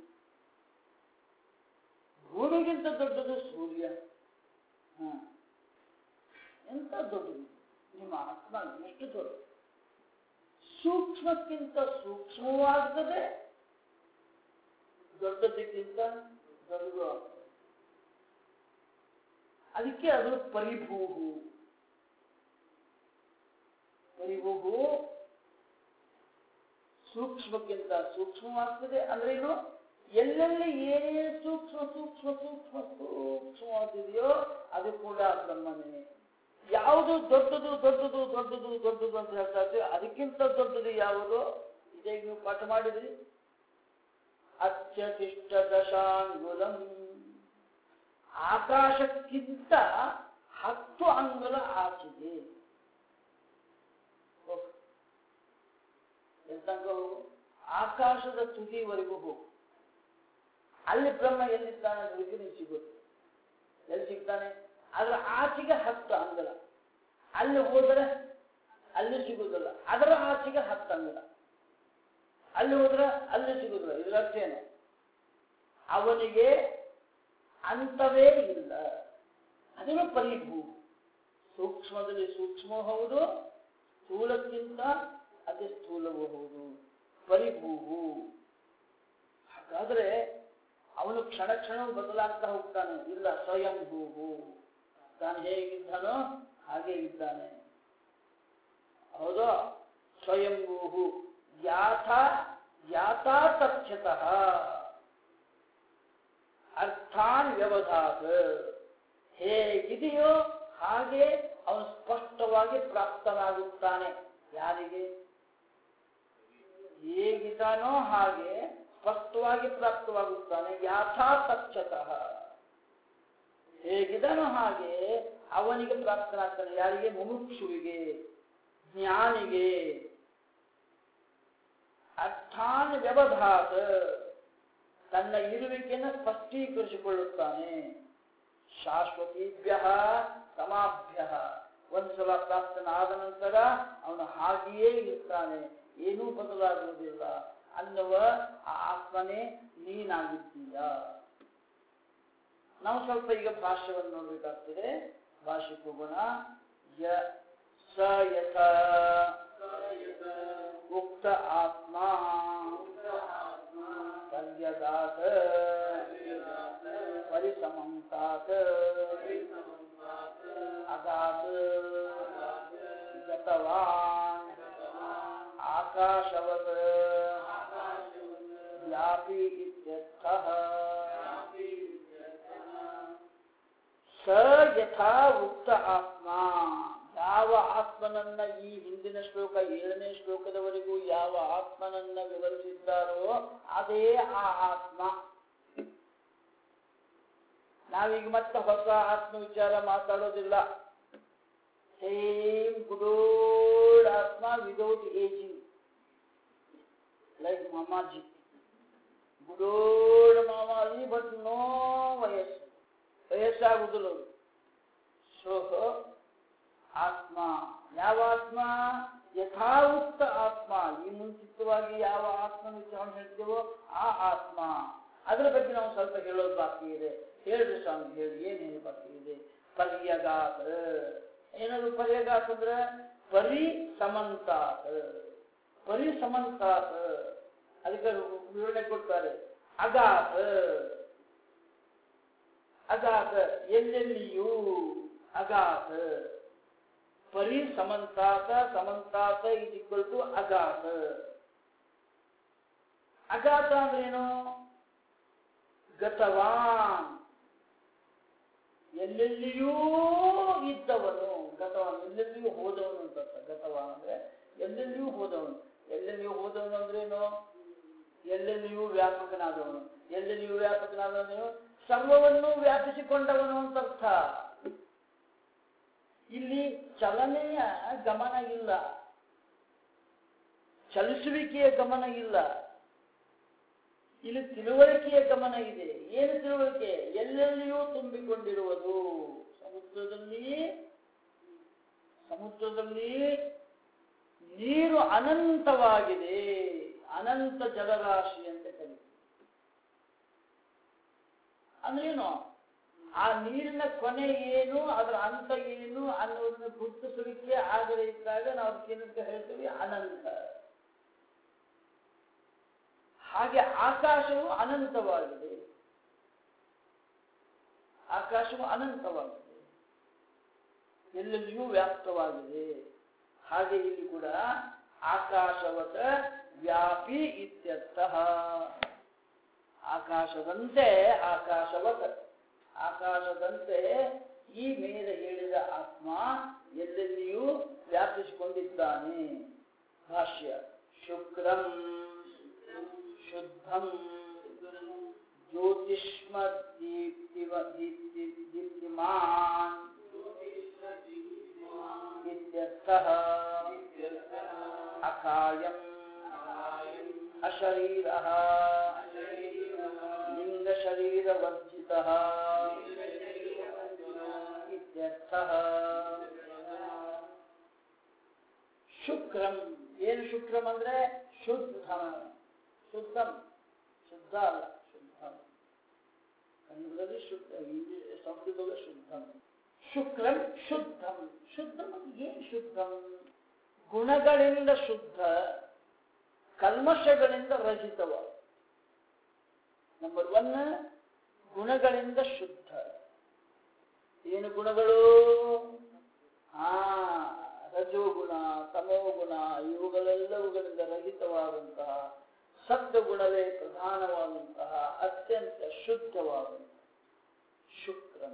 ಭೂಮಿಗಿಂತ ದೊಡ್ಡದು ಸೂರ್ಯ ಹ ಎಂತ ದೊಡ್ಡದು ನಿಮ್ಮ ಆತ್ಮ ಎಷ್ಟು ದೊಡ್ಡ ಸೂಕ್ಷ್ಮಕ್ಕಿಂತ ಸೂಕ್ಷ್ಮವಾಗ್ತದೆ ದೊಡ್ಡದಕ್ಕಿಂತ ದೊಡ್ಡದು ಆಗ್ತದೆ ಅದಕ್ಕೆ ಅದು ಪರಿಭೂಹು ಪರಿಭೂಹು ಸೂಕ್ಷ್ಮಕ್ಕಿಂತ ಸೂಕ್ಷ್ಮವಾಗ್ತದೆ ಅಂದ್ರೆ ಏನು ಎಲ್ಲೆಲ್ಲಿ ಏನೇ ಸೂಕ್ಷ್ಮ ಸೂಕ್ಷ್ಮ ಸೂಕ್ಷ್ಮ ಸೂಕ್ಷ್ಮವಾಗಿದೆಯೋ ಅದು ಕೂಡ ಬ್ರಹ್ಮನೇ ಯಾವುದು ದೊಡ್ಡದು ದೊಡ್ಡದು ದೊಡ್ಡದು ದೊಡ್ಡದು ಅಂತ ಹೇಳ್ತಾ ಇದ್ದೀವಿ ಅದಕ್ಕಿಂತ ದೊಡ್ಡದು ಯಾವುದು ಇದೇ ನೀವು ಪಾಠ ಮಾಡಿದ್ರಿ ಅತ್ಯತಿಷ್ಠ ದಶಾಂಗುಲಂ ಆಕಾಶಕ್ಕಿಂತ ಹತ್ತು ಅಂಗುಲ ಆಚಿದೆ ಎಂತಂಗ ಹೋಗು ಆಕಾಶದ ತುದಿವರೆಗೂ ಹೋಗು ಅಲ್ಲಿ ಬ್ರಹ್ಮ ಎಲ್ಲಿದ್ದಾನೆ ಅನ್ನೋದಕ್ಕೆ ನೀವು ಸಿಗುತ್ತೆ ಎಲ್ಲಿ ಸಿಗ್ತಾನೆ ಅದರ ಆಚೆಗೆ ಹತ್ತು ಅಂಗುಲ ಅಲ್ಲಿ ಹೋದರೆ ಅಲ್ಲಿ ಸಿಗುವುದಿಲ್ಲ ಅದರ ಆಚೆಗೆ ಹತ್ತು ಅಂಗುಲ ಅಲ್ಲಿ ಹೋದ್ರೆ ಅಲ್ಲಿ ಸಿಗುದಿಲ್ಲ ಇದರ ಅರ್ಥ ಏನು ಅವನಿಗೆ ಅಂತವೇ ಇಲ್ಲ ಅದನ್ನು ಪರಿಭೂ ಸೂಕ್ಷ್ಮದಲ್ಲಿ ಸೂಕ್ಷ್ಮ ಹೌದು ಸ್ಥೂಲಕ್ಕಿಂತ ಅತಿ ಸ್ಥೂಲವೂ ಹೌದು ಪರಿಭೂಹು ಹಾಗಾದ್ರೆ ಅವನು ಕ್ಷಣ ಕ್ಷಣವೂ ಬದಲಾಗ್ತಾ ಹೋಗ್ತಾನೆ ಇಲ್ಲ ಸ್ವಯಂಭೂಹು ತಾನು ಹೇಗಿದ್ದಾನೋ ಹಾಗೆ ಇದ್ದಾನೆ ಹೌದಾ ಸ್ವಯಂಭೂಹು ಯಾಥ ಯಾಥಾ ತಥ್ಯತಃ ಅರ್ಥಾನ್ ವ್ಯವಧಾತ ಹೇಗಿದೆಯೋ ಹಾಗೆ ಅವನು ಸ್ಪಷ್ಟವಾಗಿ ಪ್ರಾಪ್ತನಾಗುತ್ತಾನೆ ಯಾರಿಗೆ ಹೇಗಿದ್ದಾನೋ ಹಾಗೆ ಸ್ಪಷ್ಟವಾಗಿ ಪ್ರಾಪ್ತವಾಗುತ್ತಾನೆ ಯಾಥಾ ತಕ್ಷತಃ ಹೇಗಿದನೋ ಹಾಗೆ ಅವನಿಗೆ ಪ್ರಾಪ್ತನಾಗ್ತಾನೆ ಯಾರಿಗೆ ಮುಮುಕ್ಷುವಿಗೆ ಜ್ಞಾನಿಗೆ ಅರ್ಥಾನ್ ವ್ಯವಧಾತ ತನ್ನ ಇರುವಿಕೆಯನ್ನು ಸ್ಪಷ್ಟೀಕರಿಸಿಕೊಳ್ಳುತ್ತಾನೆ ಶಾಶ್ವತೀಭ್ಯ ಸಮಾಭ್ಯ ಒಂದು ಸಲ ಪ್ರಾಪ್ತನಾದ ನಂತರ ಅವನು ಹಾಗೆಯೇ ಇರ್ತಾನೆ ಏನೂ ಬದಲಾಗುವುದಿಲ್ಲ ಅನ್ನುವ ಆ ಆತ್ಮನೇ ನೀನಾಗಿದ್ದೀಯ ನಾವು ಸ್ವಲ್ಪ ಈಗ ಭಾಷ್ಯವನ್ನು ನೋಡಬೇಕಾಗ್ತದೆ ಭಾಷೆಗೆ ಹೋಗೋಣ ಯ ಸ ಯಥ ಉಕ್ತ ಆತ್ಮ ಪರ್ಯಗಾತ ಪರಿಸಮಂತಾತ್ ಅಗಾತ್ ಗತವಾನ್ ಆಕಾಶವತ್ ವ್ಯಾಪಿ ಇತ್ಯರ್ಥಃ ಸ ಯಥಾ ಉಕ್ತ ಆತ್ಮ ಯಾವ ಆತ್ಮನನ್ನ ಈ ಹಿಂದಿನ ಶ್ಲೋಕ ಏಳನೇ ಶ್ಲೋಕದವರೆಗೂ ಯಾವ ಆತ್ಮನನ್ನ ವಿವರಿಸಿದ್ದಾರೋ ಅದೇ ಆ ಆತ್ಮ ನಾವೀಗ ಮತ್ತೆ ಹೊಸ ಆತ್ಮ ವಿಚಾರ ಮಾತಾಡೋದಿಲ್ಲ ಸೇಮ್ ಗುಡ್ ಆತ್ಮ ವಿದೌಟ್ ಏಜಿಂಗ್ ಲೈಕ್ ಮಾಮಾಜಿ ಗುಡೋಡ್ ಮಾಮಾಜಿ ಬಟ್ ನೋ ವಯಸ್ಸು ವಯಸ್ಸಾಗುವುದಿಲ್ಲ ಅವರು ಸೊ ಆತ್ಮ ಯಾವ ಆತ್ಮ ಯಥಾವುಕ್ತ ಆತ್ಮ ಈ ಮುಂಚಿತವಾಗಿ ಯಾವ ಆತ್ಮ ವಿಚಾರ ಹೇಳ್ತೇವೋ ಆ ಆತ್ಮ ಅದರ ಬಗ್ಗೆ ನಾವು ಸ್ವಲ್ಪ ಹೇಳೋದು ಬಾಕಿ ಇದೆ ಹೇಳ್ರಿ ಸ್ವಾಮಿ ಹೇಳಿ ಏನೇನು ಬಾಕಿ ಇದೆ ಪರ್ಯಗಾತ ಏನದು ಪರ್ಯಗಾತ ಅಂದ್ರೆ ಪರಿ ಸಮಂತಾತ ಪರಿ ಸಮಂತಾತ ಅದಕ್ಕೆ ವಿವರಣೆ ಕೊಡ್ತಾರೆ ಅಗಾತ ಅಗಾತ ಎಲ್ಲೆಲ್ಲಿಯೂ ಅಗಾತ ಪರಿ ಸಮಂತಾತ ಸಮಂತಾತ ಇಸ್ ಈಕ್ವಲ್ ಟು ಅಗಾತ ಅಗಾತ ಅಂದ್ರೇನು ಗತವಾನ್ ಎಲ್ಲೆಲ್ಲಿಯೂ ಇದ್ದವನು ಗತವಾನ್ ಎಲ್ಲೆಲ್ಲಿಯೂ ಹೋದವನು ಅಂತ ಅರ್ಥ. ಗತವಾನ್ ಅಂದ್ರೆ ಎಲ್ಲೆಲ್ಲಿಯೂ ಹೋದವನು ಎಲ್ಲೆಲ್ಲಿಯೂ ಹೋದವನು ಅಂದ್ರೇನು ಎಲ್ಲೆಲ್ಲಿಯೂ ವ್ಯಾಪಕನಾದವನು ಎಲ್ಲೆಲ್ಲಿಯೂ ವ್ಯಾಪಕನಾದವನು ಸರ್ವವನ್ನು ವ್ಯಾಪಿಸಿಕೊಂಡವನು ಅಂತ ಅರ್ಥ ಇಲ್ಲಿ ಚಲನೆಯ ಗಮನ ಇಲ್ಲ ಚಲಿಸುವಿಕೆಯ ಗಮನ ಇಲ್ಲ ಇಲ್ಲಿ ತಿಳುವಳಿಕೆಯ ಗಮನ ಇದೆ ಏನು ತಿಳುವಳಿಕೆ ಎಲ್ಲೆಲ್ಲಿಯೂ ತುಂಬಿಕೊಂಡಿರುವುದು ಸಮುದ್ರದಲ್ಲಿ ಸಮುದ್ರದಲ್ಲಿ ನೀರು ಅನಂತವಾಗಿದೆ ಅನಂತ ಜಲರಾಶಿ ಅಂತ ಕರೀತೀವಿ ಅಂದ್ರೇನು ಆ ನೀರಿನ ಕೊನೆ ಏನು ಅದರ ಅಂತ ಏನು ಅನ್ನೋದನ್ನ ಗುರುತಿಸಲಿಕ್ಕೆ ಆಗದೇ ಇದ್ದಾಗ ನಾವು ಅದಕ್ಕೇನಂತ ಹೇಳ್ತೀವಿ ಅನಂತ ಹಾಗೆ ಆಕಾಶವು ಅನಂತವಾಗಿದೆ ಆಕಾಶವು ಅನಂತವಾಗಿದೆ ಎಲ್ಲೆಲ್ಲಿಯೂ ವ್ಯಾಪ್ತವಾಗಿದೆ ಹಾಗೆ ಇಲ್ಲಿ ಕೂಡ ಆಕಾಶವತ ವ್ಯಾಪಿ ಇತ್ಯರ್ಥ ಆಕಾಶದಂತೆ ಆಕಾಶವತ ಆಕಾಶದಂತೆ ಈ ಮೇಲೆ ಹೇಳಿದ ಆತ್ಮ ಎಲ್ಲೆಲ್ಲಿಯೂ ವ್ಯಾಪಿಸಿಕೊಂಡಿದ್ದಾನೆ ಭಾಷ್ಯ ಶುಕ್ರಂ ಶುದ್ಧಂ ಜ್ಯೋತಿಷ್ಮ ದೀಪ್ತಿವ ದೀಪ್ತಿ ದೀಪ್ತಿಮಾನ್ ಇತ್ಯರ್ಥಃ ಅಕಾಯಂ ಅಶರೀರಃ ಲಿಂಗಶರೀರವರ್ಜಿತಃ ಇತ್ಯರ್ಥಃ ಶುಕ್ರಂ ಏನು ಶುಕ್ರಂ ಅಂದ್ರೆ ಶುದ್ಧಂ ಶುದ್ಧಂ ಶುದ್ಧ ಅಲ್ಲ ಶುದ್ಧಂ ಕನ್ನಡದಲ್ಲಿ ಶುದ್ಧ ಇಂಗ್ಲಿ ಸಂಸ್ಕೃತದಲ್ಲಿ ಶುದ್ಧಂ ಶುಕ್ರಂ ಶುದ್ಧಂ ಶುದ್ಧಂ ಅಂದ್ರೆ ಏನು ಶುದ್ಧಂ ಗುಣಗಳಿಂದ ಶುದ್ಧ ಕಲ್ಮಶಗಳಿಂದ ರಹಿತವ ನಂಬರ್ ಒನ್ ಗುಣಗಳಿಂದ ಶುದ್ಧ ಏನು ಗುಣಗಳು ಆ ರಜೋಗುಣ ತಮೋಗುಣ ಇವುಗಳೆಲ್ಲವುಗಳಿಂದ ರಹಿತವಾದಂತಹ ಸತ್ವಗುಣವೇ ಪ್ರಧಾನವಾದಂತಹ ಅತ್ಯಂತ ಶುದ್ಧವಾದಂತಹ ಶುಕ್ರಂ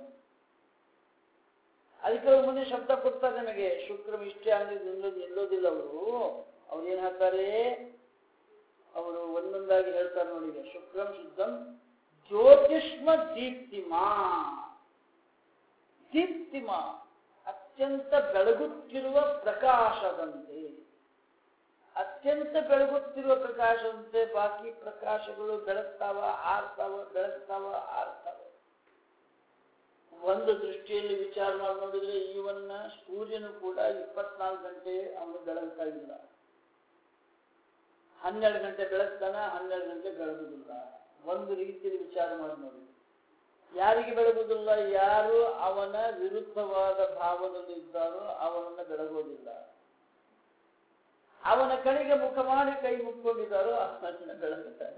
ಅದಕ್ಕೆ ಅವ್ರು ಮುಂದೆ ಶಬ್ದ ಕೊಡ್ತಾರೆ ನಿಮಗೆ ಶುಕ್ರಂ ಇಷ್ಟೇ ಅಂದ್ರೆ ನಿಲ್ಲೋದು ನಿಲ್ಲೋದಿಲ್ಲ ಅವರು ಅವ್ರು ಏನ್ ಹೇಳ್ತಾರೆ ಅವರು ಒಂದೊಂದಾಗಿ ಹೇಳ್ತಾರೆ ನೋಡಿ ಈಗ ಶುಕ್ರಂ ಶುದ್ಧಂ ಜ್ಯೋತಿಷ್ಮ ದೀಪ್ತಿಮಾ ದೀಪ್ತಿಮಾ ಅತ್ಯಂತ ಬೆಳಗುತ್ತಿರುವ ಪ್ರಕಾಶದಂತೆ ಅತ್ಯಂತ ಬೆಳಗುತ್ತಿರುವ ಪ್ರಕಾಶದಂತೆ ಬಾಕಿ ಪ್ರಕಾಶಗಳು ಬೆಳಗ್ತಾವ ಆರ್ತಾವ ಬೆಳಗ್ತಾವ ಆರ್ತಾವ ಒಂದು ದೃಷ್ಟಿಯಲ್ಲಿ ವಿಚಾರ ಮಾಡಿ ನೋಡಿದ್ರೆ ಇವನ್ನ ಸೂರ್ಯನು ಕೂಡ ಇಪ್ಪತ್ನಾಲ್ಕು ಗಂಟೆ ಅವನು ಬೆಳಗ್ತಾ ಇಲ್ಲ ಹನ್ನೆರಡು ಗಂಟೆ ಬೆಳಗ್ತಾನ ಹನ್ನೆರಡು ಗಂಟೆ ಬೆಳಗುದಿಲ್ಲ ಒಂದು ರೀತಿಯಲ್ಲಿ ವಿಚಾರ ಮಾಡಿ ನೋಡಿ ಯಾರಿಗೆ ಬೆಳಗುದಿಲ್ಲ ಯಾರು ಅವನ ವಿರುದ್ಧವಾದ ಭಾವದಲ್ಲಿ ಇದ್ದಾರೋ ಅವನನ್ನ ಬೆಳಗೋದಿಲ್ಲ ಅವನ ಕಡೆಗೆ ಮುಖ ಮಾಡಿ ಕೈ ಮುಕ್ಕೊಂಡಿದ್ದಾರೋ ಅವನ ಬೆಳಗುತ್ತಾನೆ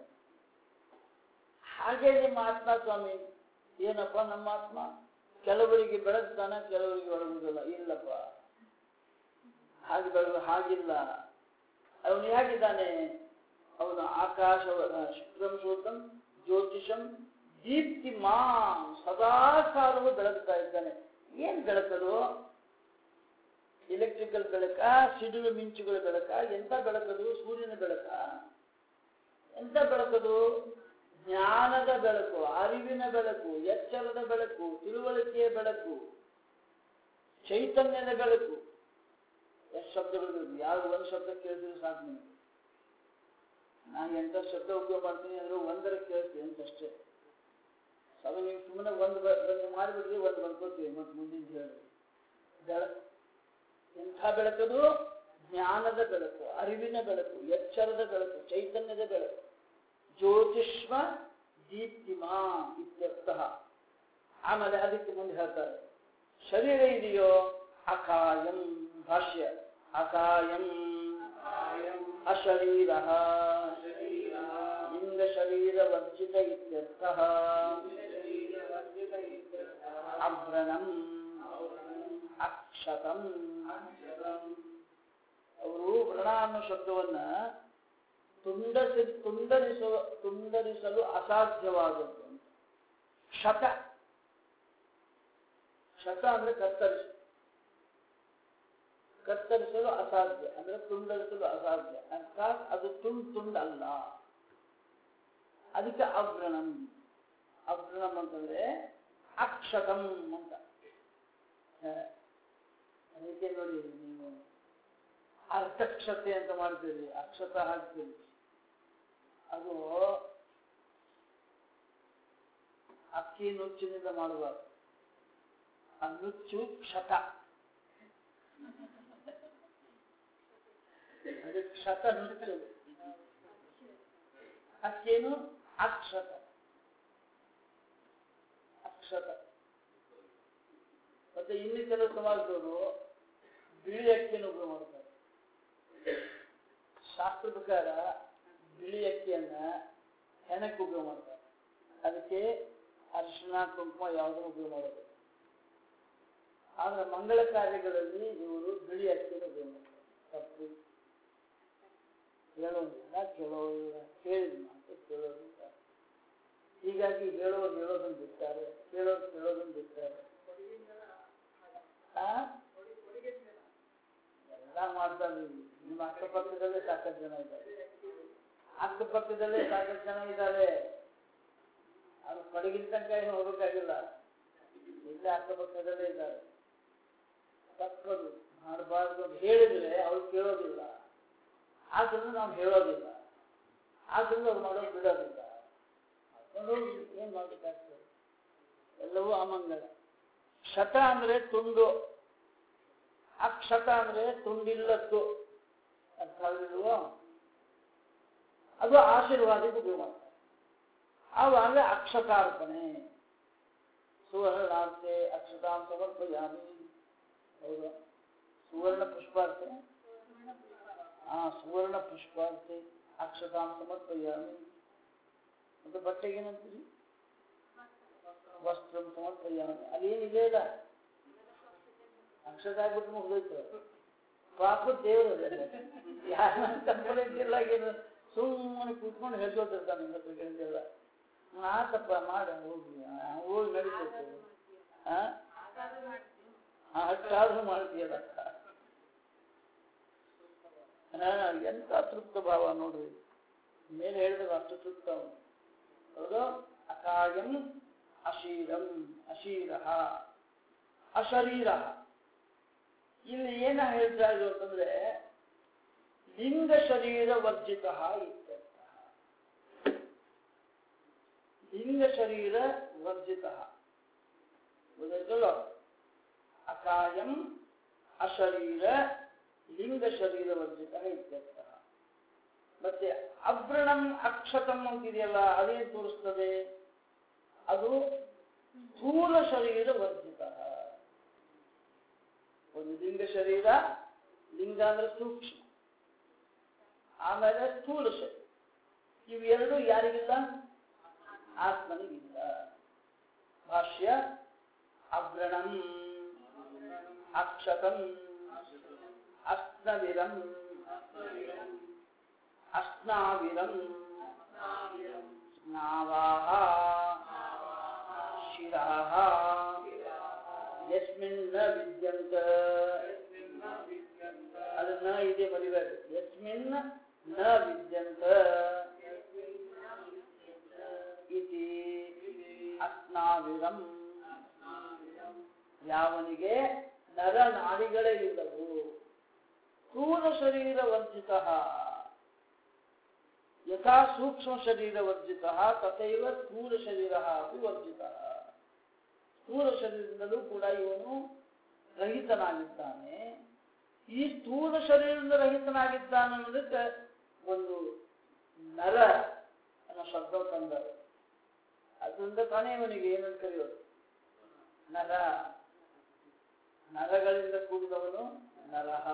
ಹಾಗೆ ನಿಮ್ಮ ಆತ್ಮ ಸ್ವಾಮಿ ಏನಪ್ಪ ನಮ್ಮ ಆತ್ಮ ಕೆಲವರಿಗೆ ಬೆಳಗ್ತಾನ ಕೆಲವರಿಗೆ ಬೆಳಗುದಿಲ್ಲ ಇಲ್ಲಪ್ಪ ಹಾಗೆ ಬೆಳಗು ಹಾಗಿಲ್ಲ ಅವನು ಹೇಗಿದ್ದಾನೆ ಅವನು ಆಕಾಶ ಶುಕ್ರಂ ಶೋತಂ ಜ್ಯೋತಿಷಂ ದೀಪ್ತಿ ಮಾಂ ಸದಾ ಕಾಲವು ಬೆಳಗ್ತಾ ಇದ್ದಾನೆ ಏನ್ ಬೆಳಕದು ಎಲೆಕ್ಟ್ರಿಕಲ್ ಬೆಳಕ ಸಿಡಿಲು ಮಿಂಚುಗಳ ಬೆಳಕ ಎಂತ ಬೆಳಕದು ಸೂರ್ಯನ ಬೆಳಕ ಎಂತ ಬೆಳಕದು ಜ್ಞಾನದ ಬೆಳಕು ಅರಿವಿನ ಬೆಳಕು ಎಚ್ಚರದ ಬೆಳಕು ತಿಳುವಳಿಕೆಯ ಬೆಳಕು ಚೈತನ್ಯದ ಬೆಳಕು ಎಷ್ಟು ಶಬ್ದಗಳು ಯಾವ ಒಂದು ಶಬ್ದ ಕೇಳಿದ್ರೆ ಸಾಕು ನಿಮಗೆ ನಾನು ಎಂಥ ಶಬ್ದ ಉಪಯೋಗ ಮಾಡ್ತೀನಿ ಅಂದ್ರೆ ಒಂದರ ಕೇಳ್ತೀನಿ ಅಂತಷ್ಟೇ ಅದು ನೀವು ಸುಮ್ಮನೆ ಒಂದು ಬ- ಒಂದು ಮಾಡಿಬಿಡ್ರಿ ಒಂದು ಬರ್ಕೋತೀವಿ ಮತ್ತೆ ಮುಂದಿನ ಹೇಳಿ ಬೆಳಕು ಎಂಥ ಬೆಳಕದು ಜ್ಞಾನದ ಬೆಳಕು ಅರಿವಿನ ಬೆಳಕು ಎಚ್ಚರದ ಬೆಳಕು ಚೈತನ್ಯದ ಬೆಳಕು ಜ್ಯೋತಿಷ್ಮ ದೀಪ್ತಿಮಾ ಇತ್ಯರ್ಥ ಆಮೇಲೆ ಅದಕ್ಕೆ ಮುಂದೆ ಹೇಳ್ತಾರೆ ಶರೀರ ಇದೆಯೋ ಅಕಾಯಂ ಭಾಷ್ಯ ಅಕಾಯಂ ಅಶರೀರ ಲಿಂಗ ಶರೀರ ವರ್ಜಿತ ಇತ್ಯರ್ಥ ಅಭ್ರಣಂ ಅಕ್ಷತಂ ಅವರು ವ್ರಣ ಅನ್ನೋ ಶಬ್ದವನ್ನ ತುಂಡಸಿ ತುಂಡರಿಸುವ ತುಂಡರಿಸಲು ಅಸಾಧ್ಯವಾದದ್ದು ಅಂತ ಶತ ಶತ ಅಂದ್ರೆ ಕತ್ತರಿಸು ಕತ್ತರಿಸಲು ಅಸಾಧ್ಯ ಅಂದ್ರೆ ತುಂಡರಿಸಲು ಅಸಾಧ್ಯ ಅರ್ಥಾತ್ ಅದು ತುಂಡ್ ತುಂಡಲ್ಲ ಅದಕ್ಕೆ ಅವ್ರಣಂ ಅವ್ರಣಂ ಅಂತಂದ್ರೆ ಅಕ್ಷತಂ ಅಂತ ಹ. ಅದಕ್ಕೆ ನೋಡಿ ನೀವು ಅರ್ಧಕ್ಷತೆ ಅಂತ ಮಾಡ್ತೀರಿ ಅಕ್ಷತ ಹಾಕ್ತೀರಿ ಅದು ಅಕ್ಕಿ ನುಚ್ಚಿನಿಂದ ಮಾಡಬಾರ್ದು ಆ ನುಚ್ಚು ಕ್ಷತ ಅದು ಕ್ಷತ ನುಚ್ಚು ಅಕ್ಕೇನು ಅಕ್ಷತ ಅಕ್ಷತ ಮತ್ತೆ ಇನ್ನು ಕೆಲವು ಸಮಾಜದವರು ಬಿಳಿ ಅಕ್ಕಿಯನ್ನು ಉಪಯೋಗ ಮಾಡ್ತಾರೆ ಶಾಸ್ತ್ರ ಪ್ರಕಾರ ಬಿಳಿ ಅಕ್ಕಿಯನ್ನ ಹೆಣಕ್ಕೆ ಉಪಯೋಗ ಮಾಡ್ತಾರೆ ಅದಕ್ಕೆ ಅರಿಶಿಣ ಕುಂಕುಮ ಯಾವುದನ್ನು ಉಪಯೋಗ ಮಾಡೋದು ಆದ್ರೆ ಮಂಗಳ ಕಾರ್ಯಗಳಲ್ಲಿ ಇವರು ಬಿಳಿ ಅಕ್ಕಿಯನ್ನು ಉಪಯೋಗ ಮಾಡ್ತಾರೆ ತಪ್ಪು ಹೇಳೋದಿಲ್ಲ ಕೇಳೋದಿಲ್ಲ ಕೇಳಿದ ಮಾತು ಕೇಳೋದಿಲ್ಲ ಹೀಗಾಗಿ ಹೇಳೋರು ಹೇಳೋದನ್ನು ಬಿಡ್ತಾರೆ ಕೇಳೋರು ಕೇಳೋದನ್ನು ಬಿಡ್ತಾರೆ ಆ? ಎಲ್ಲ ಮಾಡ್ತಾರೆ ನಿಮ್ಮ ಅಕ್ಕಪಕ್ಕದಲ್ಲೇ ಸಾಕಷ್ಟು ಜನ ಇದ್ದಾರೆ ಅಕ್ಕಪಕ್ಕದಲ್ಲೇ ಸಾಕಷ್ಟು ಜನ ಇದ್ದಾರೆ ಅದು ಕೊಡಗಿನ ತನಕ ಏನು ಹೋಗಬೇಕಾಗಿಲ್ಲ ಇಲ್ಲೇ ಅಕ್ಕಪಕ್ಕದಲ್ಲೇ ಇದ್ದಾರೆ ತಪ್ಪದು ಮಾಡಬಾರ್ದು ಅಂತ ಹೇಳಿದ್ರೆ ಅವ್ರು ಕೇಳೋದಿಲ್ಲ ಆದ್ರಿಂದ ನಾವು ಹೇಳೋದಿಲ್ಲ ಆದ್ರಿಂದ ಅವ್ರು ಮಾಡೋದು ಬಿಡೋದಿಲ್ಲ ಮಾಡ್ಕೊಂಡು ಹೋಗಿ ಏನ್ ಮಾಡ್ಬೇಕಾಗ್ತದೆ ಎಲ್ಲವೂ ಅಮಂಗಲ ಶತ ಅಂದ್ರೆ ತುಂಡು ಅಕ್ಷತ ಅಂದ್ರೆ ತುಂಡಿಲ್ಲದ್ದು ಅರ್ಥ ಆಗಲಿಲ್ವೋ ಅದು ಆಶೀರ್ವಾದಕ್ಕೆ ಉಪಯೋಗ ಮಾಡ್ತಾರೆ ಆವಾಗ ಅಕ್ಷತಾರ್ಪಣೆ ಸುವರ್ಣಾರ್ತೆ ಅಕ್ಷತಾಂ ಸಮರ್ಪಯಾಮಿ ಹೌದಾ ಸುವರ್ಣ ಪುಷ್ಪಾರ್ತೆ ಆ ಸುವರ್ಣ ಪುಷ್ಪಾರ್ತೆ ಅಕ್ಷತಾಂ ಸಮರ್ಪಯಾಮಿ ಮತ್ತೆ ಬಟ್ಟೆಗೆ ಏನಂತೀರಿ ವಸ್ತ್ರ ಸಮರ್ಪಯಾಮಿ ಅದೇನಿದೆ ಇಲ್ಲ ಅಕ್ಷತ ಆಗ್ಬಿಟ್ಟು ಮುಗಿದೋಯ್ತು ಪಾಪ ದೇವರು ಯಾರ ಕಂಪ್ಲೇಂಟ್ ಇಲ್ಲ ಏನು ಸುಮ್ಮನೆ ಕೂತ್ಕೊಂಡು ಹೇಳ್ಕೊತಿರ್ತಾನೆ ಎಲ್ಲ ಆತಪ್ಪ ಮಾಡ ಹೋಗಿ ಆ, ಹೋಗಿ ನಡೀತೈತೆ ಆ ಆ, ಅಷ್ಟಾದ್ರೂ ಮಾಡ್ತೀಯಲ್ಲ ಹಾ ಎಂತ ತೃಪ್ತ ಭಾವ ನೋಡ್ರಿ ಮೇಲೆ ಹೇಳಿದ್ರೆ ಅಷ್ಟು ತೃಪ್ತ ಅವನು ಹೌದು ಅಕಾಯಂ ಅಶೀರಂ ಅಶೀರ ಅಶರೀರ ಇಲ್ಲಿ ಏನ ಹೇಳ್ತಾ ಇದ್ರು ಅಂತಂದ್ರೆ ಲಿಂಗ ಶರೀರ ವರ್ಜಿತ ಇತ್ಯರ್ಥ ಲಿಂಗ ಶರೀರ ವರ್ಜಿತ ಗೊತ್ತಾಯ್ತಲ್ಲ ಅಕಾಯಂ ಅಶರೀರ ಲಿಂಗ ಶರೀರ ವರ್ಜಿತ ಇತ್ಯರ್ಥ ಮತ್ತೆ ಅಭ್ರಣಂ ಅಕ್ಷತಂ ಅಂತಿದೆಯಲ್ಲ ಅದೇನ್ ತೋರಿಸ್ತದೆ ಅದು ಸ್ಥೂಲ ಶರೀರ ವರ್ಜಿತ ಒಂದು ಲಿಂಗ ಶರೀರ ಲಿಂಗ ಅಂದ್ರೆ ಸೂಕ್ಷ್ಮ ಆಮೇಲೆ ಸ್ಥೂಲ ಶರೀರ ಇವೆರಡು ಯಾರಿಗಿಲ್ಲ ಆತ್ಮನಿಗಿಲ್ಲ ಭಾಷ್ಯ ಅಗ್ರಣಂ ಅಕ್ಷತಂ ಅಸ್ನವಿರಂ ಅಸ್ನಾವಿರಂ ಸ್ನಾವಾಹ ಶಿರಾಹ ಯಸ್ಮಿನ್ ನ ವಿದ್ಯಂತ ಅದನ್ನ ಇದೆ ಬರಿಬೇಕು ಯಸ್ಮಿನ್ ನ ವಿದ್ಯಂತ ಇತಿ ಅಸ್ನಾವಿರಂ ಯಾವನಿಗೆ ನರನಾಡಿಗಳೇ ಇಲ್ಲವು ಸ್ಥೂಲ ಶರೀರ ವರ್ಜಿತ ಯಥಾ ಸೂಕ್ಷ್ಮ ಶರೀರ ವರ್ಜಿತ ತಥೈವ ಸ್ಥೂಲ ಶರೀರ ಅಪಿ ವರ್ಜಿತ ಸ್ಥೂಲ ಶರೀರದಿಂದಲೂ ಕೂಡ ಇವನು ರಹಿತನಾಗಿದ್ದಾನೆ ಈ ಸ್ಥೂಲ ಶರೀರದಿಂದ ರಹಿತನಾಗಿದ್ದಾನೆ ಅನ್ನೋದಕ್ಕೆ ಒಂದು ನರ ಅನ್ನೋ ಶಬ್ದ ತಂದರು ಅದರಿಂದ ತಾನೇ ಇವನಿಗೆ ಏನಂತ ಕರೆಯೋದು ನರ ನರಗಳಿಂದ ಕೂಡಿದವನು ನರಹ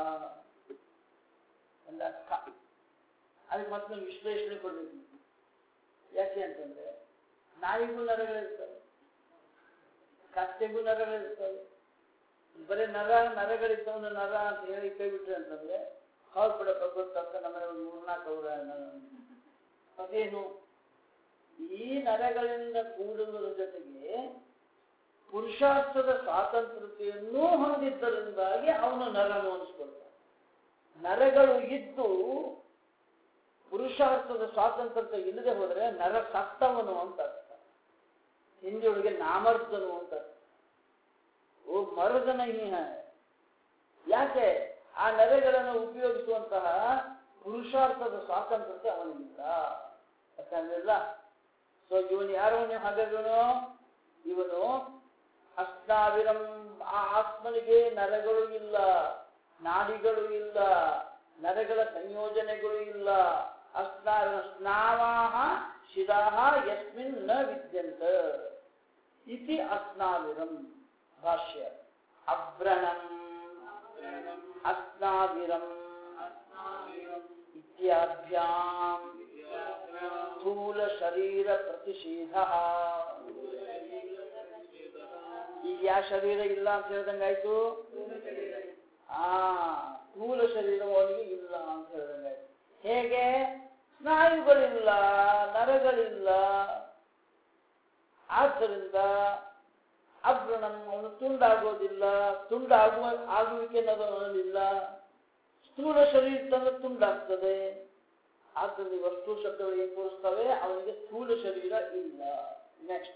ಒಂದು ಅರ್ಥ ಅದಕ್ಕೆ ಮತ್ತೆ ವಿಶ್ಲೇಷಣೆ ಕೊಡ್ಬೇಕು ಯಾಕೆ ಅಂತಂದ್ರೆ ನಾಯಿಗೂ ನರಗಳಿರ್ತವೆ ಕತ್ತೆಗೂ ನರಗಳಿರ್ತವೆ ಬರೀ ನರ ನರಗಳಿದ್ದವನು ನರ ಅಂತ ಹೇಳಿ ಕೈ ಬಿಟ್ರೆ ಅಂತಂದ್ರೆ ಹೌದು ಬಿಡಪ್ಪ ಗೊತ್ತಕ್ಕ ನಮ್ಮ ಒಂದು ಮೂರ್ನಾಲ್ಕು ಅವರ ಅದೇನು ಈ ನರಗಳಿಂದ ಕೂಡುವುದರ ಜೊತೆಗೆ ಪುರುಷಾರ್ಥದ ಸ್ವಾತಂತ್ರ್ಯತೆಯನ್ನೂ ಹೊಂದಿದ್ದರಿಂದಾಗಿ ಅವನು ನರನು ಅನಿಸ್ಕೊಳ್ತಾನೆ ನರಗಳು ಇದ್ದು ಪುರುಷಾರ್ಥದ ಸ್ವಾತಂತ್ರ್ಯತೆ ಇಲ್ಲದೆ ಹೋದರೆ ನರ ಸತ್ತವನು ಅಂತ ಅರ್ಥ ಹಿಂದಿಯೊಳಗೆ ನಾಮರ್ದನು ಅಂತ ಅರ್ಥ ಓ ಮರ್ದ ನಹಿ ಹೈ ಯಾಕೆ ಆ ನರೆಗಳನ್ನು ಉಪಯೋಗಿಸುವಂತಹ ಪುರುಷಾರ್ಥದ ಸ್ವಾತಂತ್ರ್ಯತೆ ಅವನಿಗಿಲ್ಲ ಯಾಕಂದ್ರಿಲ್ಲ ಸೊ ಇವನು ಯಾರು ನೀವು ಹಾಗಾದನು ಇವನು ಅಸ್ನಾವಿರಂ ಆ ಆತ್ಮನಿಗೆ ನರಗಳು ಇಲ್ಲ ನಾಡಿಗಳು ಇಲ್ಲ ನರಗಳ ಸಂಯೋಜನೆಗಳು ಇಲ್ಲ ಅಸ್ನಾವಿರ ಸ್ನಾವಾಹ ಶಿರಾಹ ಯಸ್ಮಿನ್ ನ ವಿದ್ಯಂತ ಇತಿ ಅಸ್ನಾವಿರಂ ಭಾಷ್ಯ ಅಭ್ರಣಂ ಅಸ್ನಾವಿರಂ ಇತ್ಯಾಭ್ಯಾಂ ಸ್ಥೂಲ ಶರೀರ ಪ್ರತಿಷೇಧ ಈಗ ಯಾವ ಶರೀರ ಇಲ್ಲ ಅಂತ ಹೇಳ್ದಂಗಾಯ್ತು ಆ ಸ್ಥೂಲ ಶರೀರ ಅವನಿಗೆ ಇಲ್ಲ ಅಂತ ಹೇಳ್ದಂಗಾಯ್ತು ಹೇಗೆ ಸ್ನಾಯುಗಳಿಲ್ಲ ನರಗಳಿಲ್ಲ ಆದ್ದರಿಂದ ಅಭ್ರಣಂ ಅವನು ತುಂಡಾಗೋದಿಲ್ಲ ತುಂಡಾಗುವ ಆಗುವಿಕೆ ಅನ್ನೋದರಲ್ಲಿಲ್ಲ ಸ್ಥೂಲ ಶರೀರ ತಂದ್ರೆ ತುಂಡಾಗ್ತದೆ ಆದ್ದರಿಂದ ವಸ್ತು ಶಬ್ದಗಳು ಏನ್ ತೋರಿಸ್ತವೆ ಅವನಿಗೆ ಸ್ಥೂಲ ಶರೀರ ಇಲ್ಲ ನೆಕ್ಸ್ಟ್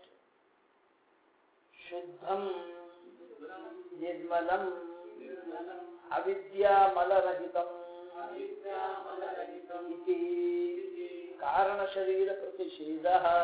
ಶುದ್ಧಂ ನಿರ್ಮಲಂ ಅವಿದ್ಯಾಮಲರಹಿತಂ ಇತಿ ಕಾರಣ ಶರೀರ ಪ್ರತಿಷೇಧ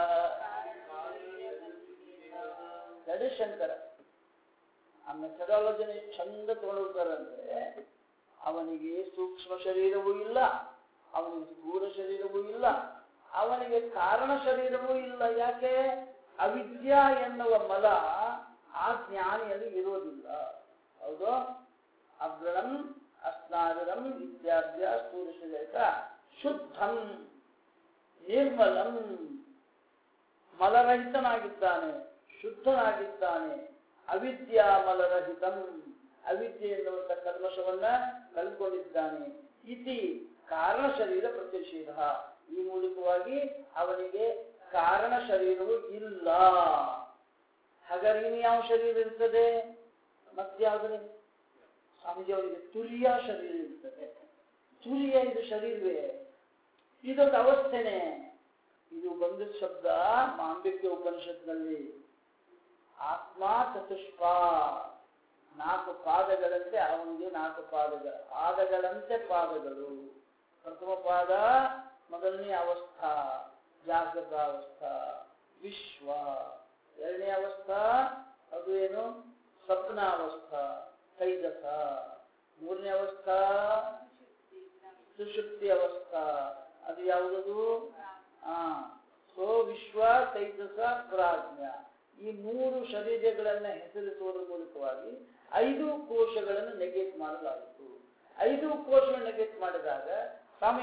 ಶಂಕರ ಆ ಮೆಥಡಾಲಜಿನ ಚಂದ ತಗೊಂಡೋಗ್ತಾರಂದ್ರೆ ಅವನಿಗೆ ಸೂಕ್ಷ್ಮ ಶರೀರವೂ ಇಲ್ಲ ಅವನಿಗೆ ಸ್ಥೂಲ ಶರೀರವೂ ಇಲ್ಲ ಅವನಿಗೆ ಕಾರಣ ಶರೀರವೂ ಇಲ್ಲ ಯಾಕೆ ಅವಿದ್ಯಾ ಎನ್ನುವ ಮಲ ಆ ಜ್ಞಾನಿಯಲ್ಲಿ ಇರೋದಿಲ್ಲ ಹೌದು ಅಗ್ರಣಂ ಅಸ್ನಾಗರಂ ಇತ್ಯಾದ್ಯ ಸ್ಥೂಲ ಶರೀರ ಶುದ್ಧಂ ನಿರ್ಮಲಂ ಮಲರಹಿತನಾಗಿದ್ದಾನೆ ಶುದ್ಧನಾಗಿದ್ದಾನೆ ಅವಿದ್ಯಾ ಮಲರಹಿತಂ ಅವಿದ್ಯೆ ಎನ್ನುವಂತ ಕಲ್ಮಶವನ್ನ ಕಲ್ಕೊಂಡಿದ್ದಾನೆ ಇತಿ ಕಾರಣ ಶರೀರ ಪ್ರತಿಷೇಧ ಈ ಮೂಲಕವಾಗಿ ಅವನಿಗೆ ಕಾರಣ ಶರೀರವು ಇಲ್ಲ ಹಾಗಾದ್ರೆ ಇನ್ನು ಯಾವ ಶರೀರ ಇರ್ತದೆ ಮತ್ಯಾವ್ದ್ರೆ ಸ್ವಾಮೀಜಿ ಅವರಿಗೆ ತುರಿಯ ಶರೀರ ಇರ್ತದೆ ತುರಿಯ ಇದು ಶರೀರವೇ ಇದೊಂದು ಅವಸ್ಥೆನೆ ಇದು ಬಂದಿದ್ದ ಶಬ್ದ ಮಾಂಬಿಕ್ಯ ಉಪನಿಷತ್ನಲ್ಲಿ ಆತ್ಮ ಚತುಷ್ಪ ನಾಲ್ಕು ಪಾದಗಳಂತೆ ಅವನಿಗೆ ನಾಲ್ಕು ಪಾದಗಳು ಪಾದಗಳಂತೆ ಪಾದಗಳು ಪ್ರಥಮ ಪಾದ ಮೊದಲನೇ ಅವಸ್ಥಾ ಜಾಗೃತ ಅವಸ್ಥಾ ವಿಶ್ವ ಎರಡನೇ ಅವಸ್ಥಾ ಅದು ಏನು ಸ್ವಪ್ನಾವಸ್ಥಾ ತೈಜಸ ಮೂರನೇ ಅವಸ್ಥಾ ಸುಷುಪ್ತಿ ಅವಸ್ಥಾ ಅದು ಯಾವುದದು ಆ ಸೋ ವಿಶ್ವ ತೈಜಸ ಪ್ರಾಜ್ಞ ಈ ಮೂರು ಶರೀರಗಳನ್ನ ಹೆಸರಿಸುವುದರ ಮೂಲಕವಾಗಿ ಐದು ಕೋಶಗಳನ್ನು ನೆಗೆಟ್ ಮಾಡಲಾಯಿತು ಐದು ಕೋಶಗಳನ್ನು ನೆಗೆಟ್ ಮಾಡಿದಾಗ ಸ್ವಾಮಿ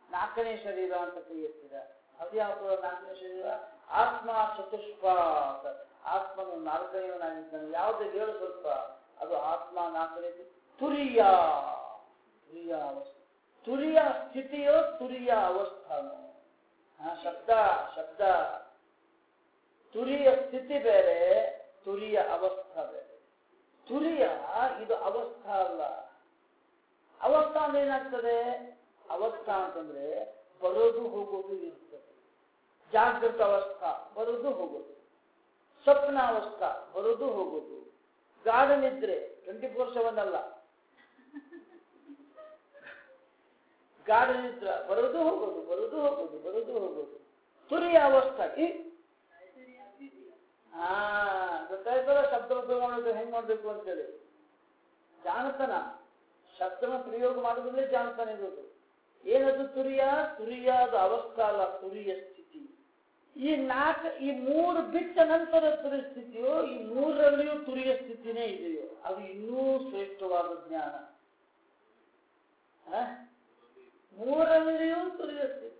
ನಾಲ್ಕನೇ ಶರೀರ ಅಂತ ಕೈ ಎತ್ತಿದ ಅದು ಯಾವುದು ನಾಲ್ಕನೇ ಶರೀರ ಆತ್ಮ ಚತುಷ್ಪಾತ್ ಆತ್ಮನು ನಾಲ್ಕನೆಯವನಾಗಿದ್ದಾನೆ ಯಾವುದು ಹೇಳು ಸ್ವಲ್ಪ ಅದು ಆತ್ಮ ನಾಲ್ಕನೇ ತುರಿಯ ತುರಿಯ ಅವಸ್ಥೆ ತುರಿಯ ಸ್ಥಿತಿಯೋ ತುರಿಯ ಅವಸ್ಥಾನೋ ಹಾ ಶಬ್ದ ಶಬ್ದ ತುರಿಯ ಸ್ಥಿತಿ ಬೇರೆ ತುರಿಯ ಅವಸ್ಥಾ ಬೇರೆ ತುರಿಯ ಇದು ಅವಸ್ಥಾ ಅಲ್ಲ ಅವಸ್ಥಾ ಅಂದ್ರೆ ಏನಾಗ್ತದೆ ಅವಸ್ಥಾ ಅಂತಂದ್ರೆ ಬರೋದು ಹೋಗೋದು ಇರ್ತದೆ ಜಾಗೃತ ಅವಸ್ಥಾ ಬರೋದು ಹೋಗೋದು ಸ್ವಪ್ನ ಅವಸ್ಥಾ ಬರೋದು ಹೋಗೋದು ಗಾಢ ನಿದ್ರೆ ಟ್ವೆಂಟಿ ಫೋರ್ ಸೆವೆನ್ ಅಲ್ಲ ಗಾಢ ನಿದ್ರ ಬರೋದು ಹೋಗೋದು ಬರೋದು ಹೋಗೋದು ಬರೋದು ಹೋಗೋದು ತುರಿಯ ಅವಸ್ಥಾ ಈ ಹಾ ಗೊತ್ತಾಯ್ತಲ್ಲ ಶಬ್ದ ಉಪಯೋಗ ಮಾಡೋದು ಹೆಂಗ್ ಮಾಡ್ಬೇಕು ಅಂತೇಳಿ ಜಾಣತನ ಶಬ್ದನ ಪ್ರಯೋಗ ಮಾಡೋದ್ರಲ್ಲೇ ಜಾಣತನ ಇರೋದು ಏನದು ತುರಿಯ ತುರಿಯಾದ ಅವಸ್ಥಾ ಅಲ್ಲ ತುರಿಯ ಸ್ಥಿತಿ ಈ ನಾಲ್ಕು ಈ ಮೂರು ಬಿಟ್ಟ ನಂತರ ತುರಿಯ ಸ್ಥಿತಿಯೋ ಈ ಮೂರರಲ್ಲಿಯೂ ತುರಿಯ ಸ್ಥಿತಿನೇ ಇದೆಯೋ ಅದು ಇನ್ನೂ ಶ್ರೇಷ್ಠವಾದ ಜ್ಞಾನ ಹ? ಮೂರರಲ್ಲಿಯೂ ತುರಿಯ ಸ್ಥಿತಿ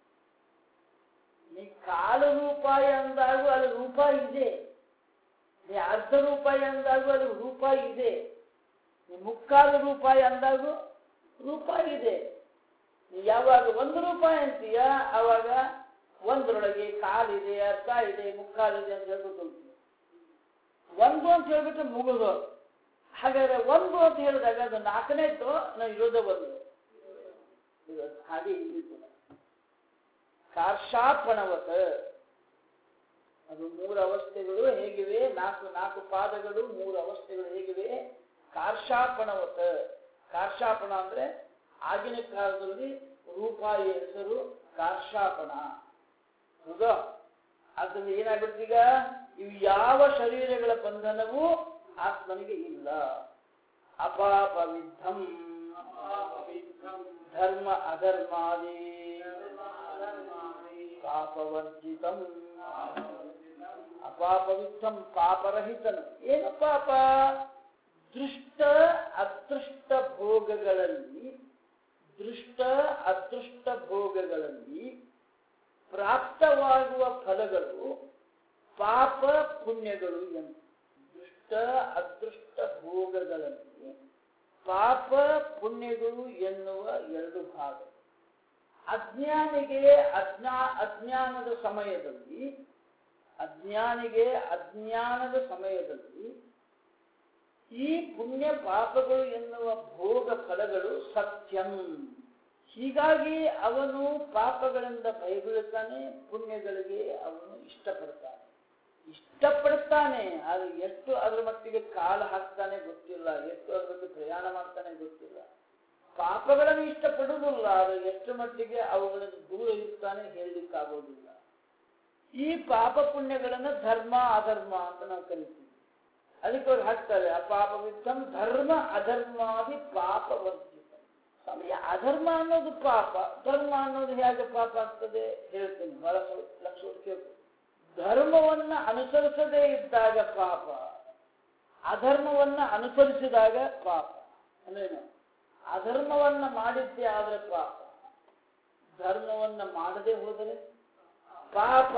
ನೀ ಕಾಲು ರೂಪಾಯಿ ಅಂದಾಗೂ ಅಲ್ಲಿ ರೂಪಾಯಿ ಇದೆ ನೀ ಅರ್ಧ ರೂಪಾಯಿ ಅಂದಾಗೂ ಅಲ್ಲಿ ರೂಪಾಯಿ ಇದೆ ನೀ ಮುಕ್ಕಾಲು ರೂಪಾಯಿ ಅಂದಾಗೂ ರೂಪಾಯಿ ಇದೆ ನೀ ಯಾವಾಗ ಒಂದು ರೂಪಾಯಿ ಅಂತೀಯ ಆವಾಗ ಒಂದರೊಳಗೆ ಕಾಲಿದೆ ಅರ್ಧ ಇದೆ ಮುಕ್ಕಾಲಿದೆ ಅಂತ ಹೇಳ್ಬಿಟ್ಟು ಹೋಗ್ತೀವಿ. ಒಂದು ಅಂತ ಹೇಳ್ಬಿಟ್ಟು ಮುಗಿದು ಹಾಗಾದ್ರೆ ಒಂದು ಅಂತ ಹೇಳಿದಾಗ ಅದು ನಾಲ್ಕನೇದ್ದು ನಾವು ಇರೋದೇ ಒಂದು ಇರೋದು. ಹಾಗೆ ಇಲ್ಲಿ ಕೂಡ ಕಾರ್ಷಾಪಣವತ ಅದು ಮೂರು ಅವಸ್ಥೆಗಳು ಹೇಗಿವೆ ನಾಲ್ಕು ನಾಲ್ಕು ಪಾದಗಳು ಮೂರು ಅವಸ್ಥೆಗಳು ಹೇಗಿವೆ ಕಾರ್ಷಾಪಣವತ ಕಾರ್ಷಾಪಣ ಅಂದ್ರೆ ಆಗಿನ ಕಾಲದಲ್ಲಿ ರೂಪಾಯಿ ಹೆಸರು ಕಾರ್ಷಾಪಣ ಹೌದಾ ಅದ್ರಲ್ಲಿ ಏನಾಗ್ಬಿಡ್ತೀಗ ಇವು ಯಾವ ಶರೀರಗಳ ಬಂಧನವೂ ಆತ್ಮನಿಗೆ ಇಲ್ಲ ಅಪಾಪವಿದ್ಧಂ ಧರ್ಮ ಅಧರ್ಮಾದಿ ಪಾಪವರ್ಜಿತಂ ಅಪಾಪವಿದ್ಧಂ ಪಾಪರಹಿತನು ಏನು ಪಾಪ ದೃಷ್ಟ ಅದೃಷ್ಟ ಭೋಗಗಳಲ್ಲಿ ದೃಷ್ಟ ಅದೃಷ್ಟ ಭೋಗಗಳಲ್ಲಿ ಪ್ರಾಪ್ತವಾಗುವ ಫಲಗಳು ಪಾಪ ಪುಣ್ಯಗಳು ಎಂದು ದೃಷ್ಟ ಅದೃಷ್ಟ ಭೋಗಗಳಲ್ಲಿ ಪಾಪ ಪುಣ್ಯಗಳು ಎನ್ನುವ ಎರಡು ಭಾಗ ಅಜ್ಞಾನಿಗೆ ಅಜ್ಞಾ ಅಜ್ಞಾನದ ಸಮಯದಲ್ಲಿ ಅಜ್ಞಾನಿಗೆ ಅಜ್ಞಾನದ ಸಮಯದಲ್ಲಿ ಈ ಪುಣ್ಯ ಪಾಪಗಳು ಎನ್ನುವ ಭೋಗ ಫಲಗಳು ಸತ್ಯಂ ಹೀಗಾಗಿ ಅವನು ಪಾಪಗಳಿಂದ ಭಯಬೀಳುತ್ತಾನೆ ಪುಣ್ಯಗಳಿಗೆ ಅವನು ಇಷ್ಟಪಡ್ತಾನೆ ಇಷ್ಟಪಡ್ತಾನೆ ಆದರೆ ಎಷ್ಟು ಅದರ ಮಟ್ಟಿಗೆ ಕಾಲು ಹಾಕ್ತಾನೆ ಗೊತ್ತಿಲ್ಲ ಎಷ್ಟು ಅದರಲ್ಲಿ ಪ್ರಯಾಣ ಮಾಡ್ತಾನೆ ಗೊತ್ತಿಲ್ಲ ಪಾಪಗಳನ್ನು ಇಷ್ಟಪಡುವುದಿಲ್ಲ ಆದರೆ ಎಷ್ಟು ಮಟ್ಟಿಗೆ ಅವುಗಳನ್ನು ದೂರ ಇರ್ತಾನೆ ಹೇಳಲಿಕ್ಕಾಗೋದಿಲ್ಲ ಈ ಪಾಪ ಪುಣ್ಯಗಳನ್ನು ಧರ್ಮ ಅಧರ್ಮ ಅಂತ ನಾವು ಕರಿತೀವಿ ಅದಕ್ಕೆ ಅವ್ರು ಹಾಕ್ತಾರೆ ಅಪಾಪವಿತ್ತಂ ಧರ್ಮ ಅಧರ್ಮಾದಿ ಪಾಪ ವರ್ಜಿತ ಸಮಯ ಅಧರ್ಮ ಅನ್ನೋದು ಪಾಪ ಧರ್ಮ ಅನ್ನೋದು ಹೇಗೆ ಪಾಪ ಆಗ್ತದೆ ಹೇಳ್ತೀನಿ ಬಹಳ ಸ್ವಲ್ಪ ಲಕ್ಷ ಕೇಳ್ಬೇಕು ಧರ್ಮವನ್ನ ಅನುಸರಿಸದೇ ಇದ್ದಾಗ ಪಾಪ ಅಧರ್ಮವನ್ನ ಅನುಸರಿಸಿದಾಗ ಪಾಪ ಅಂದ್ರೇನು ಅಧರ್ಮವನ್ನ ಮಾಡಿದ್ದೇ ಆದ್ರೆ ಪಾಪ ಧರ್ಮವನ್ನ ಮಾಡದೆ ಹೋದರೆ ಪಾಪ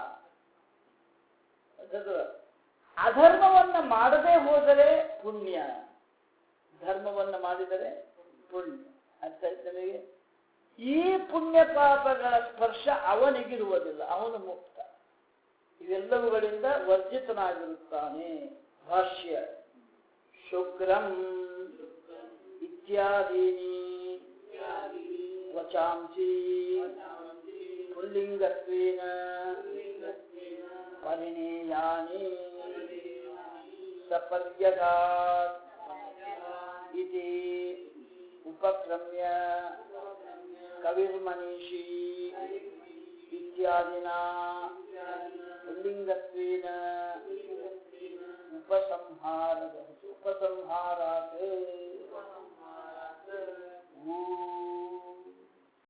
ಅದು ಅಧರ್ಮವನ್ನ ಮಾಡದೆ ಹೋದರೆ ಪುಣ್ಯ ಧರ್ಮವನ್ನ ಮಾಡಿದರೆ ಪುಣ್ಯ ಅರ್ಥ ಆಯ್ತಾ ನಿಮಗೆ ಈ ಪುಣ್ಯ ಪಾಪಗಳ ಸ್ಪರ್ಶ ಅವನಿಗಿರುವುದಿಲ್ಲ ಅವನು ಮುಕ್ತ ಇವೆಲ್ಲವುಗಳಿಂದ ವರ್ಜಿತನಾಗಿರುತ್ತಾನೆ ಭಾಷ್ಯ ಶುಕ್ರಂ ಇತ್ಯಾದೀನಿ ವಚಾಂಸಿ ಪುಲ್ಲಿಂಗತ್ವೇನ ಪರಿಣೇಯಾನಿ ಸಪರ್ಯಗಾತ್ ಇತಿ ಉಪಕ್ರಮ್ಯ ಕವಿರ್ಮನೀಷಿ ಇತ್ಯಾದಿನ ಪುಲ್ಲಿಂಗತ್ವೇನ ಉಪಸಂಹಾರದ ಉಪಸಂಹಾರಾತ್ ಊ